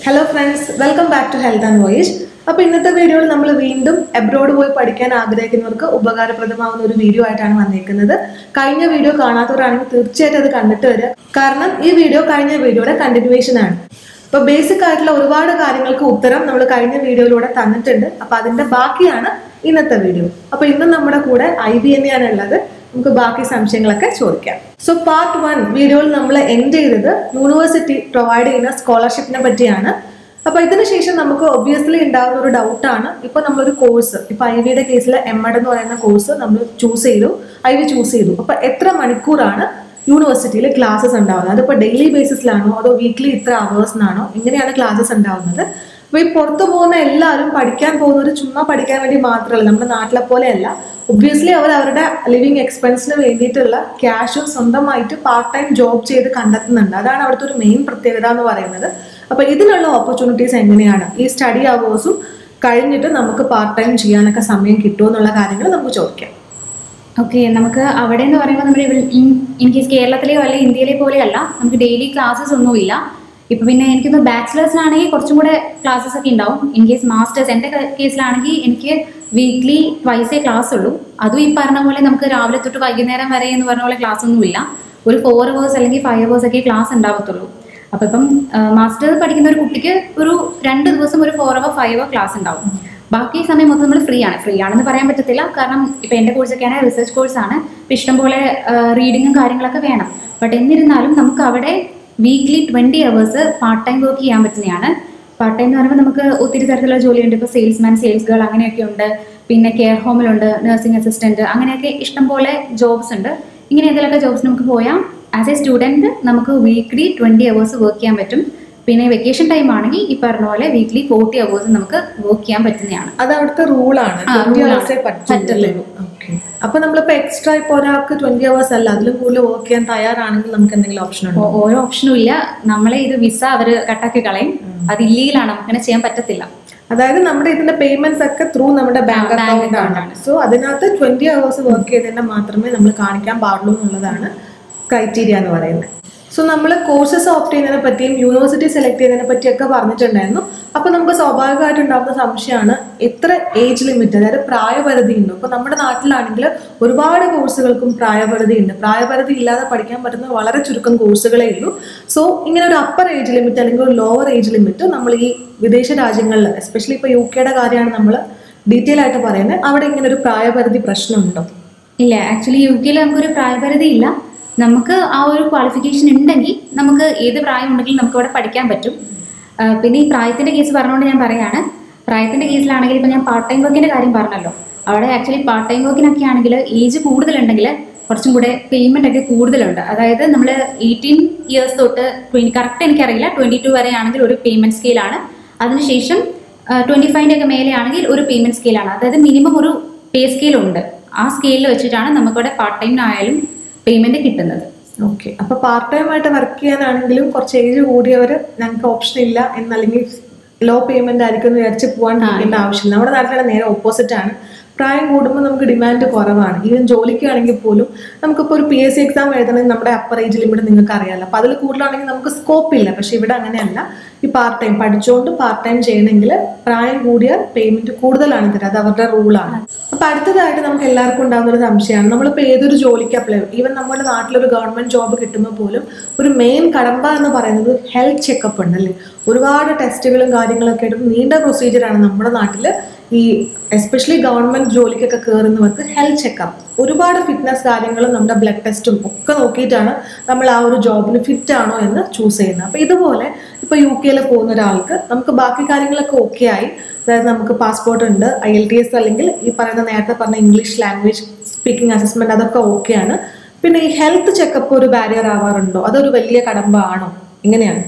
Hello friends welcome back to health and voice അപ്പോൾ ഇന്നത്തെ വീഡിയോയിൽ നമ്മൾ വീണ്ടും എബ്രോഡ് പോയി പഠിക്കാൻ ആഗ്രഹിക്കുന്നവർക്ക് ഉപകാരപ്രദമാവുന്ന ഒരു വീഡിയോ ആയിട്ടാണ് വന്നിരിക്കുന്നത് കഴിഞ്ഞ വീഡിയോ കാണാത്തവരാണെങ്കിൽ തീർച്ചയായിട്ടും അത് കണ്ടിട്ട് വരിക കാരണം ഈ വീഡിയോ കഴിഞ്ഞ വീഡിയോയുടെ കണ്ടിന്യൂവേഷൻ ആണ് അപ്പോൾ ബേസിക് ആയിട്ടുള്ള ഒരുപാട് കാര്യങ്ങൾക്ക് ഉത്തരം നമ്മൾ കഴിഞ്ഞ വീഡിയോയിലൂടെ തന്നിട്ടുണ്ട് അപ്പോൾ അതിന്റെ ബാക്കിയാണ് ഇന്നത്തെ വീഡിയോ അപ്പോൾ ഇന്ന് നമ്മുടെ കൂടെ ഐ ബി തന്നെയാണ് ഉള്ളത് നമുക്ക് ബാക്കി സംശയങ്ങളൊക്കെ ചോദിക്കാം സോ പാർട്ട് വൺ വീഡിയോയിൽ നമ്മൾ എൻഡ് ചെയ്തത് യൂണിവേഴ്സിറ്റി പ്രൊവൈഡ് ചെയ്യുന്ന സ്കോളർഷിപ്പിനെ പറ്റിയാണ് അപ്പൊ ഇതിന് ശേഷം നമുക്ക് ഒബ്വിയസ്ലി ഉണ്ടാകുന്ന ഒരു ഡൗട്ടാണ് ഇപ്പൊ നമ്മളൊരു കോഴ്സ് ഇപ്പൊ ഐ വിയുടെ കേസിൽ എം എഡ് എന്ന് പറയുന്ന കോഴ്സ് നമ്മൾ ചൂസ് ചെയ്തു ഐ വി ചൂസ് ചെയ്തു അപ്പൊ എത്ര മണിക്കൂറാണ് യൂണിവേഴ്സിറ്റിയിൽ ക്ലാസ്സസ് ഉണ്ടാവുന്നത് അതിപ്പോൾ ഡെയിലി ബേസിസിലാണോ അതോ വീക്ക്ലി ഇത്ര അവേഴ്സിനാണോ എങ്ങനെയാണ് ക്ലാസ്സസ് ഉണ്ടാവുന്നത് അപ്പൊ ഈ പുറത്തു പോകുന്ന എല്ലാവരും പഠിക്കാൻ പോകുന്നവർ ചുമ്മാ പഠിക്കാൻ വേണ്ടി മാത്രമല്ല നമ്മുടെ നാട്ടിലെ പോലെയല്ല ഒബ്വിയസ്ലി അവർ അവരുടെ ലിവിങ് എക്സ്പെൻസിന് വേണ്ടിയിട്ടുള്ള ക്യാഷും സ്വന്തമായിട്ട് പാർട്ട് ടൈം ജോബ് ചെയ്ത് കണ്ടെത്തുന്നുണ്ട് അതാണ് അവിടുത്തെ ഒരു മെയിൻ പ്രത്യേകത എന്ന് പറയുന്നത് അപ്പൊ ഇതിനുള്ള ഓപ്പർച്യൂണിറ്റീസ് എങ്ങനെയാണ് ഈ സ്റ്റഡി അവേഴ്സും കഴിഞ്ഞിട്ട് നമുക്ക് പാർട്ട് ടൈം ചെയ്യാനൊക്കെ സമയം കിട്ടുമോ എന്നുള്ള കാര്യങ്ങൾ നമുക്ക് ചോദിക്കാം ഓക്കെ നമുക്ക് അവിടെ എന്ന് പറയുമ്പോൾ നമ്മുടെ ഇവിടെ ഇൻ ഇൻ കേസ് കേരളത്തിലെയോ അല്ലെങ്കിൽ ഇന്ത്യയിലെ പോലെയല്ല നമുക്ക് ഡെയിലി ക്ലാസ്സസ് ഒന്നുമില്ല ഇപ്പം പിന്നെ എനിക്കൊന്ന് ബാച്ചിലേഴ്സിനാണെങ്കിൽ കുറച്ചും കൂടെ ക്ലാസ്സസ് ഒക്കെ ഉണ്ടാവും ഇൻ കേസ് മാസ്റ്റേഴ്സ് എൻ്റെ കേസിലാണെങ്കിൽ എനിക്ക് വീക്ക്ലി ട്വൈസേ ക്ലാസ് ഉള്ളൂ അതും ഈ പറഞ്ഞ പോലെ നമുക്ക് രാവിലെ തൊട്ട് വൈകുന്നേരം വരെ എന്ന് പറഞ്ഞ പോലെ ക്ലാസ് ഒന്നുമില്ല ഒരു ഫോർ അവേഴ്സ് അല്ലെങ്കിൽ ഫൈവ് അവേഴ്സ് ഒക്കെ ക്ലാസ് ഉണ്ടാവത്തുള്ളൂ അപ്പം ഇപ്പം മാസ്റ്റേഴ്സ് പഠിക്കുന്ന ഒരു കുട്ടിക്ക് ഒരു രണ്ട് ദിവസം ഒരു four hour five hour class ഉണ്ടാവും ബാക്കി സമയം മൊത്തം നമ്മൾ ഫ്രീ ആണ് ഫ്രീ ആണെന്ന് പറയാൻ പറ്റത്തില്ല കാരണം ഇപ്പം എൻ്റെ കോഴ്സൊക്കെയാണ് റിസർച്ച് കോഴ്സാണ് ഇപ്പം ഇഷ്ടംപോലെ റീഡിങ്ങും കാര്യങ്ങളൊക്കെ വേണം ബട്ട് എന്നിരുന്നാലും നമുക്ക് അവിടെ weekly twenty hours part time work ചെയ്യാൻ പറ്റുന്നതാണ് പാർട്ട് ടൈം എന്ന് പറയുമ്പോൾ നമുക്ക് ഒത്തിരി തരത്തിലുള്ള ജോലിയുണ്ട് ഇപ്പോൾ സെയിൽസ്മാൻ സെയിൽസ് ഗേൾ അങ്ങനെയൊക്കെ ഉണ്ട് പിന്നെ കെയർ ഹോമിലുണ്ട് നഴ്സിംഗ് അസിസ്റ്റൻറ്റ് അങ്ങനെയൊക്കെ ഇഷ്ടംപോലെ ജോബ്സ് ഉണ്ട് ഇങ്ങനെ എന്തെങ്കിലുമൊക്കെ ജോബ്സ് നമുക്ക് പോയാൽ ആസ് എ സ്റ്റുഡൻറ്റ് നമുക്ക് വീക്ക്ലി ട്വൻറ്റി അവേഴ്സ് വർക്ക് ചെയ്യാൻ പറ്റും പിന്നെ വെക്കേഷൻ ടൈം ആണെങ്കിൽ ഈ പറഞ്ഞ പോലെ വീക്ക്ലി ഫോർട്ടി അവേഴ്സ് നമുക്ക് വർക്ക് ചെയ്യാൻ പറ്റുന്നതാണ് അത് അവിടുത്തെ റൂളാണ് ആ, ട്വന്റി rule അവേഴ്സേ ആണ്. പറ്റുള്ളൂ ഓക്കെ അപ്പൊ നമ്മളിപ്പോ എക്സ്ട്രാ ഇപ്പൊ ഒരാൾക്ക് ട്വന്റി അവേഴ്സ് അല്ല അതിലും കൂടുതൽ വർക്ക് ചെയ്യാൻ തയ്യാറാണെങ്കിൽ നമുക്ക് എന്തെങ്കിലും ഓപ്ഷൻ ഉണ്ടോ ഓ- ഓരോ ഓപ്ഷനും ഇല്ല നമ്മളെ ഇത് വിസ അവർ കട്ടാക്കി കളയും അത് ഇല്ലീഗലാണ് നമുക്കങ്ങനെ ചെയ്യാൻ പറ്റത്തില്ല അതായത് നമ്മുടെ ഇതിന്റെ പേയ്മെന്റ്സ് ഒക്കെ ത്രൂ നമ്മുടെ ബാങ്ക് ആ, bank അക്കൗണ്ട് account ആണ് സോ അതിനകത്ത് ട്വന്റി അവേഴ്സ് വർക്ക് ചെയ്തതിന്റെ മാത്രമേ നമ്മൾ കാണിക്കാൻ പാടുള്ളൂ എന്നുള്ളതാണ് ക്രൈറ്റീരിയ എന്ന് പറയുന്നത് സോ നമ്മൾ കോഴ്സസ് ഓപ്റ്റ് ചെയ്യുന്നതിനെ പറ്റിയും യൂണിവേഴ്സിറ്റി സെലക്ട് ചെയ്യുന്നതിനെ പറ്റിയൊക്കെ പറഞ്ഞിട്ടുണ്ടായിരുന്നു അപ്പൊ നമുക്ക് സ്വാഭാവികമായിട്ട് ഉണ്ടാകുന്ന സംശയമാണ് എത്ര ഏജ് ലിമിറ്റ് അതായത് പ്രായപരിധി ഉണ്ട് ഇപ്പൊ നമ്മുടെ നാട്ടിലാണെങ്കിൽ ഒരുപാട് കോഴ്സുകൾക്കും പ്രായപരിധി ഉണ്ട് പ്രായപരിധി ഇല്ലാതെ പഠിക്കാൻ പറ്റുന്ന വളരെ ചുരുക്കം കോഴ്സുകളേ ഉള്ളൂ സോ ഇങ്ങനെ ഒരു അപ്പർ ഏജ് ലിമിറ്റ് അല്ലെങ്കിൽ ഒരു ലോവർ ഏജ് ലിമിറ്റ് നമ്മൾ ഈ വിദേശ രാജ്യങ്ങളിൽ എസ്പെഷ്യലി ഇപ്പൊ യു കെയുടെ കാര്യമാണ് നമ്മൾ ഡീറ്റെയിൽ ആയിട്ട് പറയുന്നത് അവിടെ ഇങ്ങനെ ഒരു പ്രായപരിധി പ്രശ്നമുണ്ടോ ഇല്ല ആക്ച്വലി യു കെയിൽ നമുക്കൊരു പ്രായപരിധി ഇല്ല നമുക്ക് ആ ഒരു ക്വാളിഫിക്കേഷൻ ഉണ്ടെങ്കിൽ നമുക്ക് ഏത് പ്രായം ഉണ്ടെങ്കിലും നമുക്ക് അവിടെ പഠിക്കാൻ പറ്റും ആ, പിന്നെ ഈ പ്രായത്തിന്റെ കേസ് പറഞ്ഞുകൊണ്ട് ഞാൻ പറയാണ് പ്രായത്തിന്റെ കേസിലാണെങ്കിൽ ഇപ്പം ഞാൻ പാർട്ട് ടൈം വർക്കിന്റെ കാര്യം പറഞ്ഞല്ലോ അവിടെ ആക്ച്വലി പാർട്ട് ടൈം വർക്കിനൊക്കെ ആണെങ്കിൽ ഏജ് കൂടുതലുണ്ടെങ്കിൽ കുറച്ചും കൂടെ പേയ്മെന്റ് ഒക്കെ കൂടുതലുണ്ട് അതായത് നമ്മൾ എയ്റ്റീൻ ഇയേഴ്സ് തൊട്ട് ട്വന്റി കറക്റ്റ് എനിക്കറിയില്ല ട്വന്റി ടു വരെ ആണെങ്കിൽ ഒരു പേയ്മെന്റ് സ്കെയിലാണ് അതിനുശേഷം ട്വന്റി ഫൈവിൻ്റെ ഒക്കെ മേലെ ആണെങ്കിൽ ഒരു പേയ്മെന്റ് സ്കെയിലാണ് അതായത് മിനിമം ഒരു പേ സ്കെയിൽ ഉണ്ട് ആ സ്കെയിലിൽ വെച്ചിട്ടാണ് നമുക്കിവിടെ പാർട്ട് ടൈമിനായാലും പേയ്മെന്റ് കിട്ടുന്നത് ഓക്കെ അപ്പൊ പാർട്ട് ടൈം ആയിട്ട് വർക്ക് ചെയ്യാനാണെങ്കിലും കുറച്ച് ഏജ് കൂടിയവർ ഞങ്ങൾക്ക് ഓപ്ഷൻ ഇല്ല എന്നല്ലെങ്കിൽ ലോ പേയ്മെന്റ് ആയിരിക്കും എന്ന് വിചാരിച്ച് പോകാൻ നിൽക്കേണ്ട ആവശ്യമില്ല നമ്മുടെ നാട്ടിലെ നേരെ ഓപ്പോസിറ്റ് ആണ് പ്രായം കൂടുമ്പോൾ നമുക്ക് ഡിമാൻഡ് കുറവാണ് ഈവൻ ജോലിക്കാണെങ്കിൽ പോലും നമുക്കിപ്പോൾ ഒരു പി എസ് സി എക്സാം എഴുതണമെങ്കിൽ നമ്മുടെ അപ്പർ ഏജ് ലിമിറ്റ് നിങ്ങൾക്ക് അറിയാമല്ലോ അപ്പോൾ അതിൽ കൂടുതലാണെങ്കിൽ നമുക്ക് സ്കോപ്പ് ഇല്ല പക്ഷേ ഇവിടെ അങ്ങനെയല്ല ഈ പാർട്ട് ടൈം പഠിച്ചുകൊണ്ട് പാർട്ട് ടൈം ചെയ്യണമെങ്കിൽ പ്രായം കൂടിയാൽ പേയ്മെന്റ് കൂടുതലാണ് തരാം അത് അവരുടെ റൂളാണ് അപ്പൊ അടുത്തതായിട്ട് നമുക്ക് എല്ലാവർക്കും ഉണ്ടാകുന്ന ഒരു സംശയമാണ് നമ്മളിപ്പോൾ ഏതൊരു ജോലിക്ക് അപ്ലൈ ഈവൻ നമ്മുടെ നാട്ടിലൊരു ഗവൺമെന്റ് ജോബ് കിട്ടുമ്പോൾ പോലും ഒരു മെയിൻ കടമ്പ എന്ന് പറയുന്നത് ഹെൽത്ത് ചെക്കപ്പ് ഉണ്ട് അല്ലേ ഒരുപാട് ടെസ്റ്റുകളും കാര്യങ്ങളൊക്കെ ആയിട്ട് നീണ്ട പ്രൊസീജിയറാണ് നമ്മുടെ നാട്ടിൽ ഈ എസ്പെഷ്യലി ഗവൺമെന്റ് ജോലിക്കൊക്കെ കയറുന്നവർക്ക് ഹെൽത്ത് ചെക്കപ്പ് ഒരുപാട് ഫിറ്റ്നസ് കാര്യങ്ങളും നമ്മുടെ ബ്ലഡ് ടെസ്റ്റും ഒക്കെ നോക്കിയിട്ടാണ് നമ്മൾ ആ ഒരു ജോബിന് ഫിറ്റ് ആണോ എന്ന് ചൂസ് ചെയ്യുന്നത് അപ്പോൾ ഇതുപോലെ ഇപ്പോൾ യു കെയിൽ പോകുന്ന ഒരാൾക്ക് നമുക്ക് ബാക്കി കാര്യങ്ങളൊക്കെ ഓക്കെ ആയി അതായത് നമുക്ക് പാസ്പോർട്ട് ഉണ്ട് ഐ എൽ ടി എസ് അല്ലെങ്കിൽ ഈ പറയുന്ന നേരത്തെ പറഞ്ഞ ഇംഗ്ലീഷ് ലാംഗ്വേജ് സ്പീക്കിംഗ് അസസ്മെന്റ് അതൊക്കെ ഓക്കെയാണ് പിന്നെ ഈ ഹെൽത്ത് ചെക്കപ്പ് ഒരു ബാരിയർ ആവാറുണ്ടോ അതൊരു വലിയ കടമ്പ ആണോ എങ്ങനെയാണ്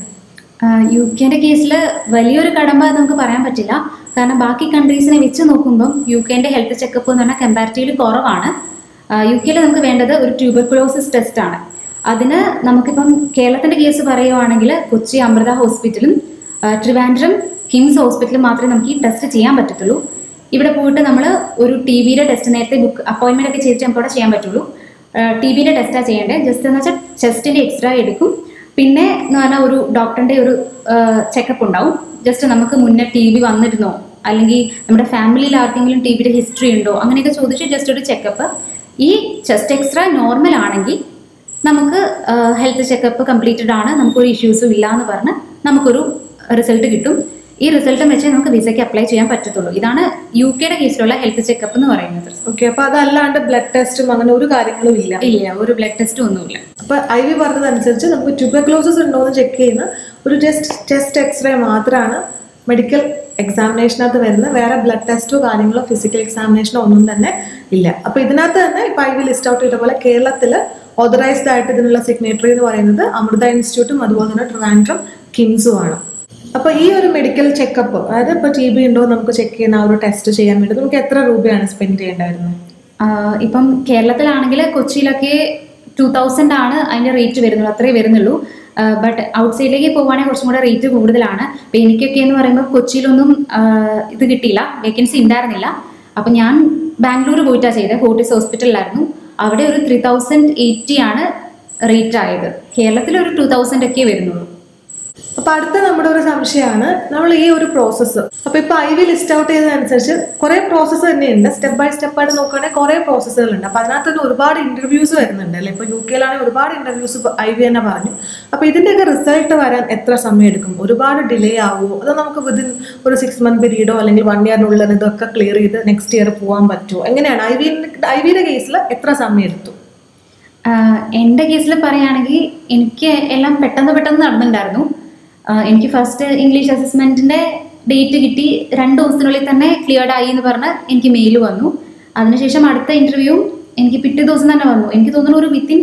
യു കെന്റെ കേസിൽ വലിയൊരു കടമ്പ എന്ന് നമുക്ക് പറയാൻ പറ്റില്ല കാരണം ബാക്കി കൺട്രീസിനെ വെച്ച് നോക്കുമ്പം യു കെന്റെ ഹെൽത്ത് ചെക്കപ്പ് എന്ന് പറഞ്ഞാൽ കമ്പാരിറ്റീവ്ലി കുറവാണ് യു കെയിൽ നമുക്ക് വേണ്ടത് ഒരു ട്യൂബർക്കുലോസിസ് ടെസ്റ്റ് ആണ് അതിന് നമുക്കിപ്പം കേരളത്തിന്റെ കേസ് പറയുവാണെങ്കിൽ കൊച്ചി അമൃത ഹോസ്പിറ്റലും ആ, ട്രിവാൻഡ്രം കിംസ് ഹോസ്പിറ്റലും മാത്രമേ നമുക്ക് ഈ ടെസ്റ്റ് ചെയ്യാൻ പറ്റത്തുള്ളൂ ഇവിടെ പോയിട്ട് നമ്മൾ ഒരു ടി വിയുടെ ടെസ്റ്റ് നേരത്തെ ബുക്ക് അപ്പോയിൻമെന്റ് ഒക്കെ ചെയ്തിട്ട് നമുക്ക് അവിടെ ചെയ്യാൻ പറ്റുള്ളൂ ടി വിയുടെ ടെസ്റ്റാണ് ചെയ്യേണ്ടത് ജസ്റ്റ് എന്ന് വെച്ചാൽ ചെസ്റ്റിന്റെ എക്സ്റേ എടുക്കും പിന്നെ എന്ന് പറഞ്ഞാൽ ഒരു ഡോക്ടറിന്റെ ഒരു ചെക്കപ്പ് ഉണ്ടാവും ജസ്റ്റ് നമുക്ക് മുന്നേ ടി ബി വന്നിരുന്നോ അല്ലെങ്കിൽ നമ്മുടെ ഫാമിലിയിൽ ആർക്കെങ്കിലും ടി ബിയുടെ ഹിസ്റ്ററി ഉണ്ടോ അങ്ങനെയൊക്കെ ചോദിച്ച് ജസ്റ്റ് ഒരു ചെക്കപ്പ് ഈ ചെസ്റ്റ് എക്സ്ട്രാ നോർമൽ ആണെങ്കിൽ നമുക്ക് ഹെൽത്ത് ചെക്കപ്പ് കംപ്ലീറ്റഡ് ആണ് നമുക്കൊരു ഇഷ്യൂസും ഇല്ല എന്ന് പറഞ്ഞ് നമുക്കൊരു റിസൾട്ട് കിട്ടും ഈ റിസൾട്ടും വെച്ച് നമുക്ക് വിസയ്ക്ക് അപ്ലൈ ചെയ്യാൻ പറ്റത്തുള്ളൂ ഇതാണ് യു കെയുടെ കേസിലുള്ള ഹെൽത്ത് ചെക്കപ്പ് എന്ന് പറയുന്നത് ഓക്കെ അപ്പൊ അതല്ലാണ്ട് ബ്ലഡ് ടെസ്റ്റും അങ്ങനെ ഒരു കാര്യങ്ങളും ഇല്ല ഇല്ല ഒരു ബ്ലഡ് ടെസ്റ്റും ഒന്നുമില്ല അപ്പൊ ഐ വി പറഞ്ഞതനുസരിച്ച് നമുക്ക് ട്യൂബർക്ലോസിസ് ഉണ്ടോ എന്ന് ചെക്ക് ചെയ്യുന്ന ഒരു ടെസ്റ്റ് ചെസ്റ്റ് എക്സ്റേ മാത്രമാണ് മെഡിക്കൽ എക്സാമിനേഷനകത്ത് വരുന്ന വേറെ ബ്ലഡ് ടെസ്റ്റോ കാര്യങ്ങളോ ഫിസിക്കൽ എക്സാമിനേഷനോ ഒന്നും തന്നെ ഇല്ല അപ്പൊ ഇതിനകത്ത് തന്നെ ഇപ്പൊ ഐ വി ലിസ്റ്റ് ഔട്ട് ചെയ്ത പോലെ കേരളത്തിൽ ഓതറൈസ്ഡ് ആയിട്ട് ഇതിനുള്ള സിഗ്നേറ്ററി എന്ന് പറയുന്നത് അമൃത ഇൻസ്റ്റിറ്റ്യൂട്ടും അതുപോലെ തന്നെ ട്രിവാൻഡ്രം കിംസും ആണ് അപ്പൊ ഈ ഒരു മെഡിക്കൽ ചെക്കപ്പ് അതായത് ഇപ്പൊ ടി ബി ഉണ്ടോ എന്ന് നമുക്ക് ചെക്ക് ചെയ്യുന്ന ആ ഒരു ടെസ്റ്റ് ചെയ്യാൻ വേണ്ടി നമുക്ക് എത്ര രൂപയാണ് സ്പെൻഡ് ചെയ്യേണ്ടതായിരുന്നത് ആഹ് ഇപ്പം കേരളത്തിലാണെങ്കിൽ കൊച്ചിയിലൊക്കെ ടു തൗസൻഡ് ആണ് അതിന്റെ റേറ്റ് വരുന്നുള്ളൂ അത്രേ വരുന്നുള്ളൂ ബട്ട് ഔട്ട് സൈഡിലേക്ക് പോകുവാണെങ്കിൽ കുറച്ചും കൂടെ റേറ്റ് കൂടുതലാണ് അപ്പം എനിക്കൊക്കെ എന്ന് പറയുമ്പോൾ കൊച്ചിയിലൊന്നും ആഹ് ഇത് കിട്ടിയില്ല വേക്കൻസി ഉണ്ടായിരുന്നില്ല അപ്പം ഞാൻ ബാംഗ്ലൂർ പോയിട്ടാണ് ചെയ്തത് ഫോർട്ടിസ് ഹോസ്പിറ്റലിലായിരുന്നു അവിടെ ഒരു ത്രീ തൗസൻഡ് എയ്റ്റി ആണ് റേറ്റ് ആയത് കേരളത്തിൽ ഒരു ടു തൗസൻഡ് ഒക്കെ വരുന്നുള്ളൂ അപ്പൊ അടുത്ത നമ്മുടെ ഒരു സംശയമാണ് നമ്മൾ ഈ ഒരു പ്രോസസ്സ് അപ്പൊ ഇപ്പൊ ഐ വി ലിസ്റ്റ് ഔട്ട് ചെയ്തതനുസരിച്ച് കുറെ പ്രോസസ്സ് തന്നെയുണ്ട് സ്റ്റെപ്പ് ബൈ സ്റ്റെപ്പ് ആയിട്ട് നോക്കുകയാണെങ്കിൽ കുറെ പ്രോസസ്സുകളുണ്ട് അപ്പൊ അതിനകത്ത് തന്നെ ഒരുപാട് ഇന്റർവ്യൂസ് വരുന്നുണ്ട് അല്ലെ ഇപ്പൊ യു കെയിലാണെങ്കിൽ ഒരുപാട് ഇന്റർവ്യൂസ് ഐ വി തന്നെ പറഞ്ഞു അപ്പൊ ഇതിന്റെയൊക്കെ റിസൾട്ട് വരാൻ എത്ര സമയം എടുക്കും ഒരുപാട് ഡിലേ ആവുമോ അതോ നമുക്ക് വിതിൻ ഒരു സിക്സ് മന്ത് പീരീഡോ അല്ലെങ്കിൽ വൺ ഇയറിനുള്ളിൽ ഇതൊക്കെ ക്ലിയർ ചെയ്ത് നെക്സ്റ്റ് ഇയർ പോകാൻ പറ്റുമോ എങ്ങനെയാണ് ഐ വി ഐ വിയുടെ കേസിൽ എത്ര സമയം എടുത്തു ആഹ് എൻ്റെ കേസിൽ പറയുകയാണെങ്കിൽ എനിക്ക് എല്ലാം പെട്ടെന്ന് പെട്ടെന്ന് നടന്നിട്ടുണ്ടായിരുന്നു ആഹ് എനിക്ക് ഫസ്റ്റ് ഇംഗ്ലീഷ് അസസ്മെന്റിന്റെ ഡേറ്റ് കിട്ടി രണ്ട് ദിവസത്തിനുള്ളിൽ തന്നെ ക്ലിയർഡ് ആയി എന്ന് പറഞ്ഞ് എനിക്ക് മെയിൽ വന്നു അതിനുശേഷം അടുത്ത ഇന്റർവ്യൂ എനിക്ക് പിറ്റേ ദിവസം തന്നെ വന്നു എനിക്ക് തോന്നുന്നു ഒരു വിത്തിൻ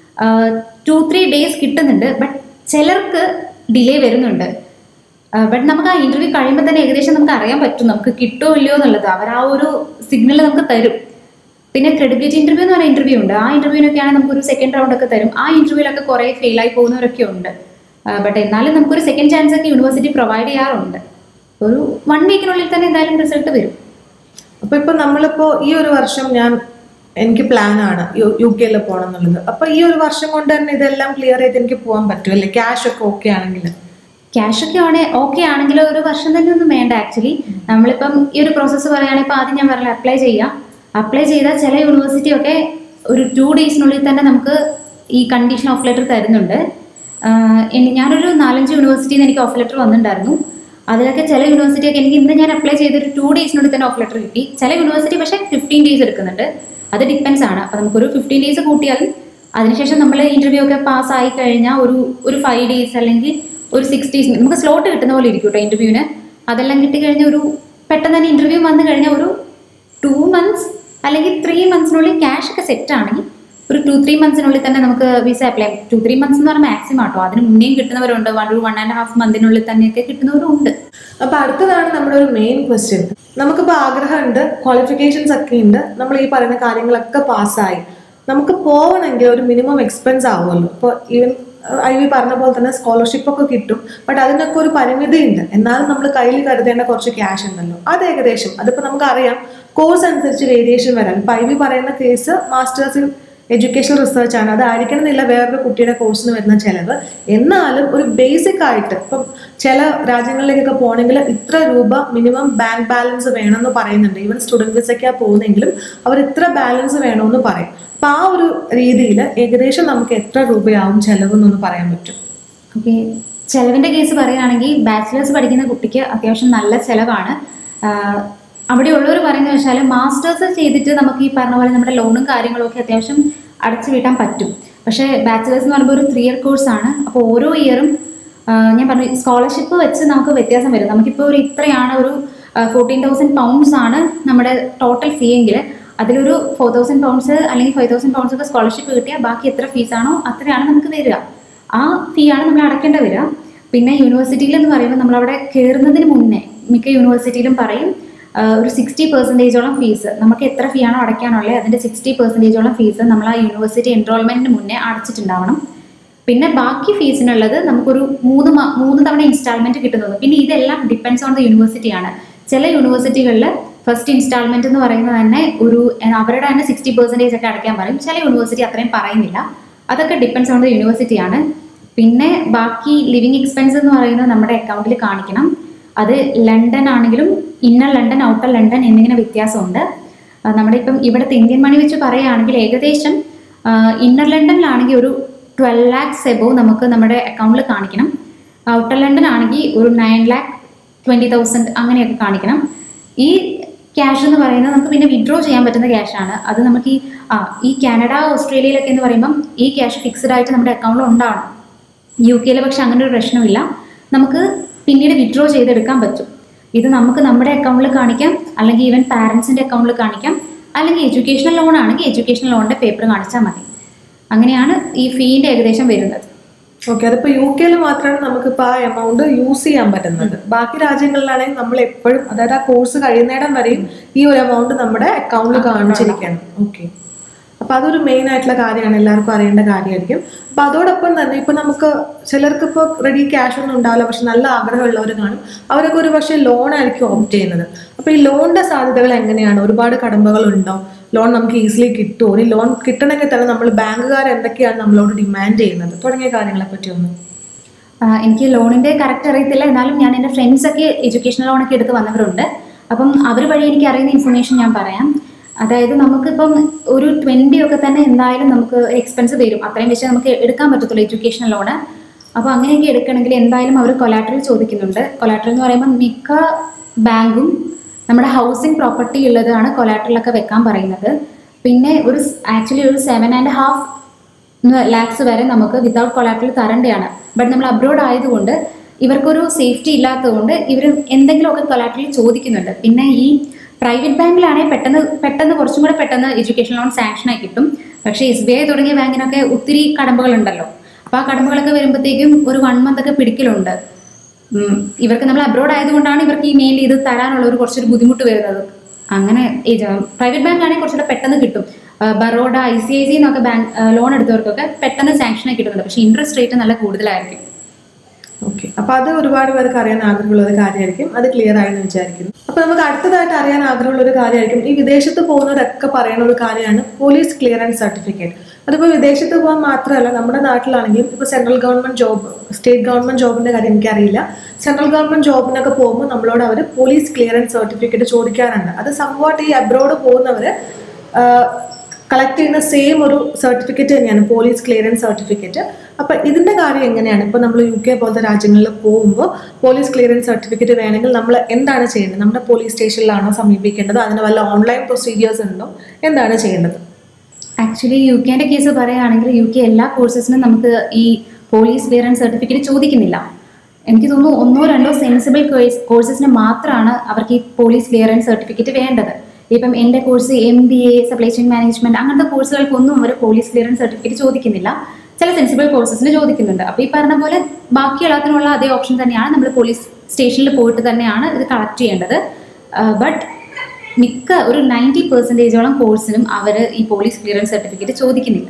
ടു ത്രീ ഡേയ്സ് കിട്ടുന്നുണ്ട് ബട്ട് ചിലർക്ക് ഡിലേ വരുന്നുണ്ട് ബട്ട് നമുക്ക് ആ ഇന്റർവ്യൂ കഴിയുമ്പോൾ തന്നെ ഏകദേശം നമുക്ക് അറിയാൻ പറ്റും നമുക്ക് കിട്ടുമോ ഇല്ലയോ എന്നുള്ളത് അവർ ആ ഒരു സിഗ്നൽ നമുക്ക് തരും പിന്നെ ക്രെഡിബിലിറ്റി ഇന്റർവ്യൂ എന്ന് പറയുന്ന ഇന്റർവ്യൂ ഉണ്ട് ആ ഇന്റർവ്യൂവിനൊക്കെയാണ് നമുക്ക് ഒരു സെക്കൻഡ് റൗണ്ട് ഒക്കെ തരും ആ ഇന്റർവ്യൂലൊക്കെ കുറെ ഫെയിൽ ആയി പോകുന്നവരൊക്കെ ഉണ്ട് ബട്ട് എന്നാലും നമുക്കൊരു സെക്കൻഡ് ചാൻസ് ഒക്കെ യൂണിവേഴ്സിറ്റി പ്രൊവൈഡ് ചെയ്യാറുണ്ട് ഒരു വൺ വീക്കിനുള്ളിൽ തന്നെ എന്തായാലും റിസൾട്ട് വരും അപ്പൊ ഇപ്പൊ നമ്മളിപ്പോ ഈ ഒരു വർഷം ഞാൻ എനിക്ക് പ്ലാൻ ആണ് യു കെയിൽ പോകണം എന്നുള്ളത് അപ്പൊ ഈ ഒരു വർഷം കൊണ്ട് തന്നെ ഇതെല്ലാം ക്ലിയർ ചെയ്ത് എനിക്ക് പോകാൻ പറ്റും അല്ലേ ക്യാഷ് ഒക്കെ ഓക്കെ ആണെങ്കിൽ ക്യാഷ് ഒക്കെ ആണ് ഓക്കെ ആണെങ്കിൽ ഒരു വർഷം തന്നെ ഒന്നും വേണ്ട ആക്ച്വലി നമ്മളിപ്പം ഈ ഒരു പ്രോസസ്സ് പറയുകയാണെങ്കിൽ ഇപ്പം ആദ്യം ഞാൻ പറഞ്ഞ അപ്ലൈ ചെയ്യാം അപ്ലൈ ചെയ്താൽ ചില യൂണിവേഴ്സിറ്റി ഒക്കെ ഒരു ടു ഡേയ്സിനുള്ളിൽ തന്നെ നമുക്ക് ഈ കണ്ടീഷൻ ഓഫ് ലെറ്റർ തരുന്നുണ്ട് ആഹ് എനി- ഞാനൊരു നാലഞ്ച് യൂണിവേഴ്സിറ്റിയിൽ നിന്ന് എനിക്ക് ഓഫ് ലെറ്റർ വന്നിട്ടുണ്ടായിരുന്നു അതിലൊക്കെ ചില യൂണിവേഴ്സിറ്റി ഒക്കെ എനിക്ക് ഇന്ന് ഞാൻ അപ്ലൈ ചെയ്തൊരു ടു ഡേയ്സിനുള്ളിൽ തന്നെ ഓഫ് ലെറ്റർ കിട്ടി ചില യൂണിവേഴ്സിറ്റി പക്ഷേ ഫിഫ്റ്റീൻ ഡേയ്സ് എടുക്കുന്നുണ്ട് അത് ഡിപ്പെൻസ് ആണ് അപ്പോൾ നമുക്കൊരു ഫിഫ്റ്റീൻ ഡേയ്സ് കൂട്ടിയാലും അതിനുശേഷം നമ്മൾ ഇന്റർവ്യൂ ഒക്കെ പാസ് ആയി കഴിഞ്ഞാൽ ഒരു ഒരു ഫൈവ് ഡേയ്സ് അല്ലെങ്കിൽ ഒരു സിക്സ് ഡേയ്സ് നമുക്ക് സ്ലോട്ട് കിട്ടുന്ന പോലെ ഇരിക്കും കേട്ടോ ഇന്റർവ്യൂവിന് അതെല്ലാം കിട്ടിക്കഴിഞ്ഞാൽ ഒരു പെട്ടെന്ന് തന്നെ ഇന്റർവ്യൂ വന്നു കഴിഞ്ഞാൽ ഒരു ടു മന്ത്സ് അല്ലെങ്കിൽ ത്രീ മന്ത്സിനുള്ളിൽ ക്യാഷ് ഒക്കെ സെറ്റ് ആണെങ്കിൽ ഒരു ടു ത്രീ മന്ത്സിനുള്ളിൽ തന്നെ നമുക്ക് visa apply two three months എന്ന് പറഞ്ഞാൽ മാക്സിമം ആട്ടോ അതിന് മുന്നേയും കിട്ടുന്നവരുണ്ട് വൺ ഒരു വൺ ആൻഡ് ഹാഫ് മന്തിനുള്ളിൽ തന്നെയൊക്കെ കിട്ടുന്നവരും ഉണ്ട് അപ്പൊ അടുത്തതാണ് നമ്മുടെ ഒരു മെയിൻ ക്വസ്റ്റ്യൻ നമുക്കിപ്പോൾ ആഗ്രഹമുണ്ട് ക്വാളിഫിക്കേഷൻസ് ഒക്കെ ഉണ്ട് നമ്മൾ ഈ പറയുന്ന കാര്യങ്ങളൊക്കെ പാസ്സായി നമുക്ക് പോകണമെങ്കിൽ ഒരു മിനിമം എക്സ്പെൻസ് ആവുമല്ലോ ഇപ്പോൾ ഈവൻ ഐ വി പറഞ്ഞ പോലെ തന്നെ സ്കോളർഷിപ്പ് ഒക്കെ കിട്ടും ബട്ട് അതിനൊക്കെ ഒരു പരിമിതി ഉണ്ട് എന്നാലും നമ്മൾ കയ്യിൽ കരുതേണ്ട കുറച്ച് ക്യാഷ് ഉണ്ടല്ലോ അത് ഏകദേശം അതിപ്പോൾ നമുക്കറിയാം കോഴ്സ് അനുസരിച്ച് വേരിയേഷൻ വരാം ഇപ്പം ഐ വി പറയുന്ന case masters in education research ആണ് അതായിരിക്കണം എന്നില്ല വേറൊരു കുട്ടിയുടെ കോഴ്സിന് വരുന്ന ചിലവ് എന്നാലും ഒരു ബേസിക് ആയിട്ട് ഇപ്പം ചില രാജ്യങ്ങളിലേക്കൊക്കെ പോകണമെങ്കിൽ ഇത്ര രൂപ മിനിമം ബാങ്ക് ബാലൻസ് വേണമെന്ന് പറയുന്നുണ്ട് ഈവൻ സ്റ്റുഡൻറ് വിസയ്ക്കാണ് പോകുന്നെങ്കിലും അവർ ഇത്ര ബാലൻസ് വേണമെന്ന് പറയും അപ്പം ആ ഒരു രീതിയിൽ ഏകദേശം നമുക്ക് എത്ര രൂപയാവും ചെലവെന്നൊന്ന് പറയാൻ പറ്റും ഓക്കെ ചെലവിന്റെ കേസ് പറയുകയാണെങ്കിൽ ബാച്ചിലേഴ്സ് പഠിക്കുന്ന കുട്ടിക്ക് അത്യാവശ്യം നല്ല ചെലവാണ് ആഹ് അവിടെയുള്ളവർ പറയുന്നത് വെച്ചാൽ മാസ്റ്റേഴ്സ് ചെയ്തിട്ട് നമുക്ക് ഈ പറഞ്ഞ പോലെ നമ്മുടെ ലോണും കാര്യങ്ങളും ഒക്കെ അത്യാവശ്യം അടച്ചു വീട്ടാൻ പറ്റും പക്ഷേ ബാച്ചിലേഴ്സ് എന്ന് പറയുമ്പോൾ ഒരു ത്രീ ഇയർ കോഴ്സാണ് അപ്പോൾ ഓരോ ഇയറും ഞാൻ പറഞ്ഞു സ്കോളർഷിപ്പ് വെച്ച് നമുക്ക് വ്യത്യാസം വരും നമുക്കിപ്പോൾ ഒരു ഇത്രയാണ് ഒരു ഫോർട്ടീൻ തൗസൻഡ് പൗണ്ട്സ് ആണ് നമ്മുടെ ടോട്ടൽ ഫീ എങ്കിൽ അതിലൊരു ഫോർ തൗസൻഡ് പൗണ്ട്സ് അല്ലെങ്കിൽ ഫൈവ് തൗസൻഡ് പൗണ്ട്സ് ഒക്കെ സ്കോളർഷിപ്പ് കിട്ടിയാൽ ബാക്കി എത്ര ഫീസാണോ അത്രയാണ് നമുക്ക് വരിക ആ ഫീ ആണ് നമ്മൾ അടയ്ക്കേണ്ടി വരിക പിന്നെ യൂണിവേഴ്സിറ്റിയിൽ എന്ന് പറയുമ്പോൾ നമ്മളവിടെ കയറുന്നതിന് മുന്നേ മിക്ക യൂണിവേഴ്സിറ്റിയിലും പറയും ആ, ഒരു സിക്സ്റ്റി പെർസെൻറ്റേജോളം ഫീസ് നമുക്ക് എത്ര ഫീ ആണോ അടയ്ക്കാനുള്ളത് അതിൻ്റെ സിക്സ്റ്റി പെർസെൻറ്റേജോളം ഫീസ് നമ്മൾ ആ യൂണിവേഴ്സിറ്റി എൻറോൾമെൻറ്റിന് മുന്നേ അടച്ചിട്ടുണ്ടാവണം പിന്നെ ബാക്കി ഫീസിനുള്ളത് നമുക്കൊരു മൂന്ന് മാ- മൂന്ന് തവണ ഇൻസ്റ്റാൾമെന്റ് കിട്ടുന്നത് പിന്നെ ഇതെല്ലാം ഡിപ്പെൻസ് ഓൺ ദ യൂണിവേഴ്സിറ്റിയാണ് ചില യൂണിവേഴ്സിറ്റികളിൽ ഫസ്റ്റ് ഇൻസ്റ്റാൾമെന്റ് എന്ന് പറയുന്നത് തന്നെ ഒരു ഏഹ്, അവരുടെ തന്നെ സിക്സ്റ്റി പെർസെൻറ്റേജ് ഒക്കെ അടയ്ക്കാൻ പറയും ചില യൂണിവേഴ്സിറ്റി അത്രയും പറയുന്നില്ല അതൊക്കെ ഡിപ്പെൻസ് ഓൺ ദ യൂണിവേഴ്സിറ്റിയാണ് പിന്നെ ബാക്കി ലിവിങ് എക്സ്പെൻസ് എന്ന് പറയുന്നത് നമ്മുടെ അക്കൗണ്ടിൽ കാണിക്കണം അത് ലണ്ടൻ ആണെങ്കിലും ഇന്നർ ലണ്ടൻ ഔട്ടർ ലണ്ടൻ എന്നിങ്ങനെ വ്യത്യാസമുണ്ട് ആ, നമ്മുടെ ഇപ്പം ഇവിടുത്തെ ഇന്ത്യൻ മണി വെച്ച് പറയുകയാണെങ്കിൽ ഏകദേശം ഇന്നർ ലണ്ടനിലാണെങ്കിൽ ഒരു ട്വൽവ് ലാക്സ് എബോ നമുക്ക് നമ്മുടെ അക്കൗണ്ടിൽ കാണിക്കണം ഔട്ടർ ലണ്ടൻ ആണെങ്കിൽ ഒരു നയൻ ലാക്ക് ട്വൻറ്റി തൗസൻഡ് അങ്ങനെയൊക്കെ കാണിക്കണം ഈ ക്യാഷ് എന്ന് പറയുന്നത് നമുക്ക് പിന്നെ വിഡ്രോ ചെയ്യാൻ പറ്റുന്ന ക്യാഷാണ് അത് നമുക്ക് ഈ ആ ഈ കാനഡ ഓസ്ട്രേലിയയിലൊക്കെ എന്ന് പറയുമ്പം ഈ ക്യാഷ് ഫിക്സ്ഡ് ആയിട്ട് നമ്മുടെ അക്കൗണ്ടിൽ ഉണ്ടാവണം യു കെയിൽ പക്ഷെ അങ്ങനെ ഒരു പ്രശ്നമില്ല നമുക്ക് പിന്നീട് വിഡ്രോ ചെയ്തെടുക്കാൻ പറ്റും ഇത് നമുക്ക് നമ്മുടെ അക്കൗണ്ടിൽ കാണിക്കാം അല്ലെങ്കിൽ ഈവൻ പാരൻസിൻ്റെ അക്കൗണ്ടിൽ കാണിക്കാം അല്ലെങ്കിൽ എഡ്യൂക്കേഷണൽ ലോൺ ആണെങ്കിൽ എഡ്യൂക്കേഷണൽ ലോണിൻ്റെ പേപ്പർ കാണിച്ചാൽ മതി അങ്ങനെയാണ് ഈ ഫീൻ്റെ ഏകദേശം വരുന്നത് ഓക്കെ അതിപ്പോ യു കെയിൽ മാത്രമാണ് നമുക്കിപ്പോൾ ആ എമൗണ്ട് യൂസ് ചെയ്യാൻ പറ്റുന്നത് ബാക്കി രാജ്യങ്ങളിലാണെങ്കിൽ നമ്മൾ എപ്പോഴും അതായത് ആ കോഴ്സ് കഴിയുന്നിടം വരെയും ഈ ഒരു എമൗണ്ട് നമ്മുടെ അക്കൗണ്ടിൽ കാണിച്ചിരിക്കണം ഓക്കെ അപ്പൊ അതൊരു മെയിൻ ആയിട്ടുള്ള കാര്യമാണ് എല്ലാവർക്കും അറിയേണ്ട കാര്യമായിരിക്കും അപ്പൊ അതോടൊപ്പം തന്നെ ഇപ്പൊ നമുക്ക് ചിലർക്ക് ഇപ്പോൾ റെഡി ക്യാഷ് ഒന്നും ഉണ്ടാവില്ല പക്ഷെ നല്ല ആഗ്രഹമുള്ളവർ കാണും അവരൊക്കെ ഒരു പക്ഷേ ലോൺ ആയിരിക്കും ഓപ്റ്റ് ചെയ്യുന്നത് അപ്പൊ ഈ ലോണിന്റെ സാധ്യതകൾ എങ്ങനെയാണ് ഒരുപാട് കടമ്പകൾ ഉണ്ടോ ലോൺ നമുക്ക് ഈസിലി കിട്ടുമോ ഇനി ലോൺ കിട്ടണമെങ്കിൽ തന്നെ നമ്മൾ ബാങ്കുകാർ എന്തൊക്കെയാണ് നമ്മളോട് ഡിമാൻഡ് ചെയ്യുന്നത് തുടങ്ങിയ കാര്യങ്ങളെ പറ്റി ഒന്ന് ആ, എനിക്ക് ലോണിന്റെ കറക്റ്റ് അറിയത്തില്ല എന്നാലും ഞാൻ എൻ്റെ ഫ്രണ്ട്സ് ഒക്കെ എഡ്യൂക്കേഷൻ ലോണൊക്കെ എടുത്ത് വന്നവരുണ്ട് അപ്പം അവർ വഴി എനിക്ക് അറിയുന്ന ഇൻഫർമേഷൻ ഞാൻ പറയാം അതായത് നമുക്കിപ്പം ഒരു ട്വൻറ്റി ഒക്കെ തന്നെ എന്തായാലും നമുക്ക് എക്സ്പെൻസ് വരും അത്രയും വെച്ച് നമുക്ക് എടുക്കാൻ പറ്റത്തുള്ളൂ എഡ്യൂക്കേഷൻ ലോണ് അപ്പോൾ അങ്ങനെയൊക്കെ എടുക്കണമെങ്കിൽ എന്തായാലും അവർ കൊലാട്രൽ ചോദിക്കുന്നുണ്ട് കൊലാട്രൽ എന്ന് പറയുമ്പോൾ മിക്ക ബാങ്കും നമ്മുടെ ഹൗസിംഗ് പ്രോപ്പർട്ടി ഉള്ളതാണ് കൊലാട്രലൊക്കെ വെക്കാൻ പറയുന്നത് പിന്നെ ഒരു ആക്ച്വലി ഒരു സെവൻ ആൻഡ് ഹാഫ് ലാക്സ് വരെ നമുക്ക് വിത്തൗട്ട് കൊളാറ്ററൽ തരേണ്ടതാണ് ബട്ട് നമ്മൾ അബ്രോഡ് ആയതുകൊണ്ട് ഇവർക്കൊരു സേഫ്റ്റി ഇല്ലാത്തതുകൊണ്ട് ഇവർ എന്തെങ്കിലുമൊക്കെ കൊളാറ്ററൽ ചോദിക്കുന്നുണ്ട് പിന്നെ ഈ പ്രൈവറ്റ് ബാങ്കിലാണെങ്കിൽ പെട്ടെന്ന് പെട്ടെന്ന് കുറച്ചും കൂടെ പെട്ടെന്ന് എഡ്യൂക്കേഷൻ ലോൺ സാങ്ഷനായി കിട്ടും പക്ഷേ എസ് ബി ഐ തുടങ്ങിയ ബാങ്കിനൊക്കെ ഒത്തിരി കടമ്പകളുണ്ടല്ലോ അപ്പോൾ ആ കടമ്പകളൊക്കെ വരുമ്പോഴത്തേക്കും ഒരു വൺ മന്ത് ഒക്കെ പിടിക്കലുണ്ട് ഉം, ഇവർക്ക് നമ്മൾ അബ്രോഡ് ആയതുകൊണ്ടാണ് ഇവർക്ക് ഈ മെയിൻലി ഇത് തരാനുള്ള ഒരു കുറച്ചൊരു ബുദ്ധിമുട്ട് വരുന്നത് അങ്ങനെ പ്രൈവറ്റ് ബാങ്ക് ആണെങ്കിൽ കുറച്ചുകൂടെ പെട്ടെന്ന് കിട്ടും ആ, Baroda I C I C എന്നൊക്കെ ബാങ്ക് ലോൺ എടുത്തവർക്കൊക്കെ പെട്ടെന്ന് സാങ്ഷനായി കിട്ടുന്നുണ്ട് പക്ഷേ ഇൻട്രസ്റ്റ് റേറ്റ് നല്ല കൂടുതലായിരിക്കും ഓക്കെ അപ്പൊ അത് ഒരുപാട് പേർക്ക് അറിയാൻ ആഗ്രഹമുള്ള ഒരു കാര്യമായിരിക്കും അത് ക്ലിയർ ആയെന്ന് വിചാരിക്കുന്നു അപ്പൊ നമുക്ക് അടുത്തതായിട്ട് അറിയാൻ ആഗ്രഹമുള്ള ഒരു കാര്യമായിരിക്കും ഈ വിദേശത്ത് പോകുന്നവരൊക്കെ പറയുന്ന ഒരു കാര്യമാണ് പോലീസ് ക്ലിയറൻസ് സർട്ടിഫിക്കറ്റ് അതിപ്പോൾ വിദേശത്ത് പോകാൻ മാത്രമല്ല നമ്മുടെ നാട്ടിലാണെങ്കിലും ഇപ്പോൾ central government job state government ജോബിന്റെ കാര്യം എനിക്കറിയില്ല സെൻട്രൽ ഗവൺമെന്റ് ജോബിനൊക്കെ പോകുമ്പോൾ നമ്മളോട് അവർ പോലീസ് ക്ലിയറൻസ് സർട്ടിഫിക്കറ്റ് ചോദിക്കാറുണ്ട് അത് സംഭവമായിട്ട് ഈ അബ്രോഡ് പോകുന്നവർ കളക്ട് ചെയ്യുന്ന സെയിം ഒരു സർട്ടിഫിക്കറ്റ് തന്നെയാണ് പോലീസ് ക്ലിയറൻസ് സർട്ടിഫിക്കറ്റ് അപ്പൊ ഇതിന്റെ കാര്യം എങ്ങനെയാണ് ഇപ്പൊ നമ്മൾ യു കെ പോലത്തെ രാജ്യങ്ങളിൽ പോകുമ്പോൾ പോലീസ് ക്ലിയറൻസ് സർട്ടിഫിക്കറ്റ് വേണമെങ്കിൽ നമ്മൾ എന്താണ് ചെയ്യേണ്ടത് നമ്മുടെ പോലീസ് സ്റ്റേഷനിലാണോ സമീപിക്കേണ്ടത് അതിന് വല്ല ഓൺലൈൻ പ്രൊസീജിയേഴ്സ് ഉണ്ടോ എന്താണ് ചെയ്യേണ്ടത് ആക്ച്വലി യു കെൻ്റെ കേസ് പറയുകയാണെങ്കിൽ യു കെ എല്ലാ കോഴ്സസിനും നമുക്ക് ഈ പോലീസ് ക്ലിയറൻസ് സർട്ടിഫിക്കറ്റ് ചോദിക്കുന്നില്ല എനിക്ക് തോന്നുന്നു ഒന്നോ രണ്ടോ സെൻസിബിൾ കോഴ്സസിന് മാത്രമാണ് അവർക്ക് ഈ പോലീസ് ക്ലിയറൻസ് സർട്ടിഫിക്കറ്റ് വേണ്ടത് ഇപ്പം എൻ്റെ course M B A supply chain management അങ്ങനത്തെ കോഴ്സുകൾക്കൊന്നും അവർ പോലീസ് ക്ലിയറൻസ് സർട്ടിഫിക്കറ്റ് ചോദിക്കുന്നില്ല ചില സെൻസിബിൾ കോഴ്സസിന് ചോദിക്കുന്നുണ്ട് അപ്പോൾ ഈ പറഞ്ഞ പോലെ ബാക്കിയുള്ളതിനുള്ള അതേ ഓപ്ഷൻ തന്നെയാണ് നമ്മൾ പോലീസ് സ്റ്റേഷനിൽ പോയിട്ട് തന്നെയാണ് ഇത് കളക്ട് ചെയ്യേണ്ടത് ബട്ട് മിക്ക ഒരു നയൻറ്റി പെർസെൻറ്റേജോളം കോഴ്സിനും അവർ ഈ പോലീസ് ക്ലിയറൻസ് സർട്ടിഫിക്കറ്റ് ചോദിക്കുന്നില്ല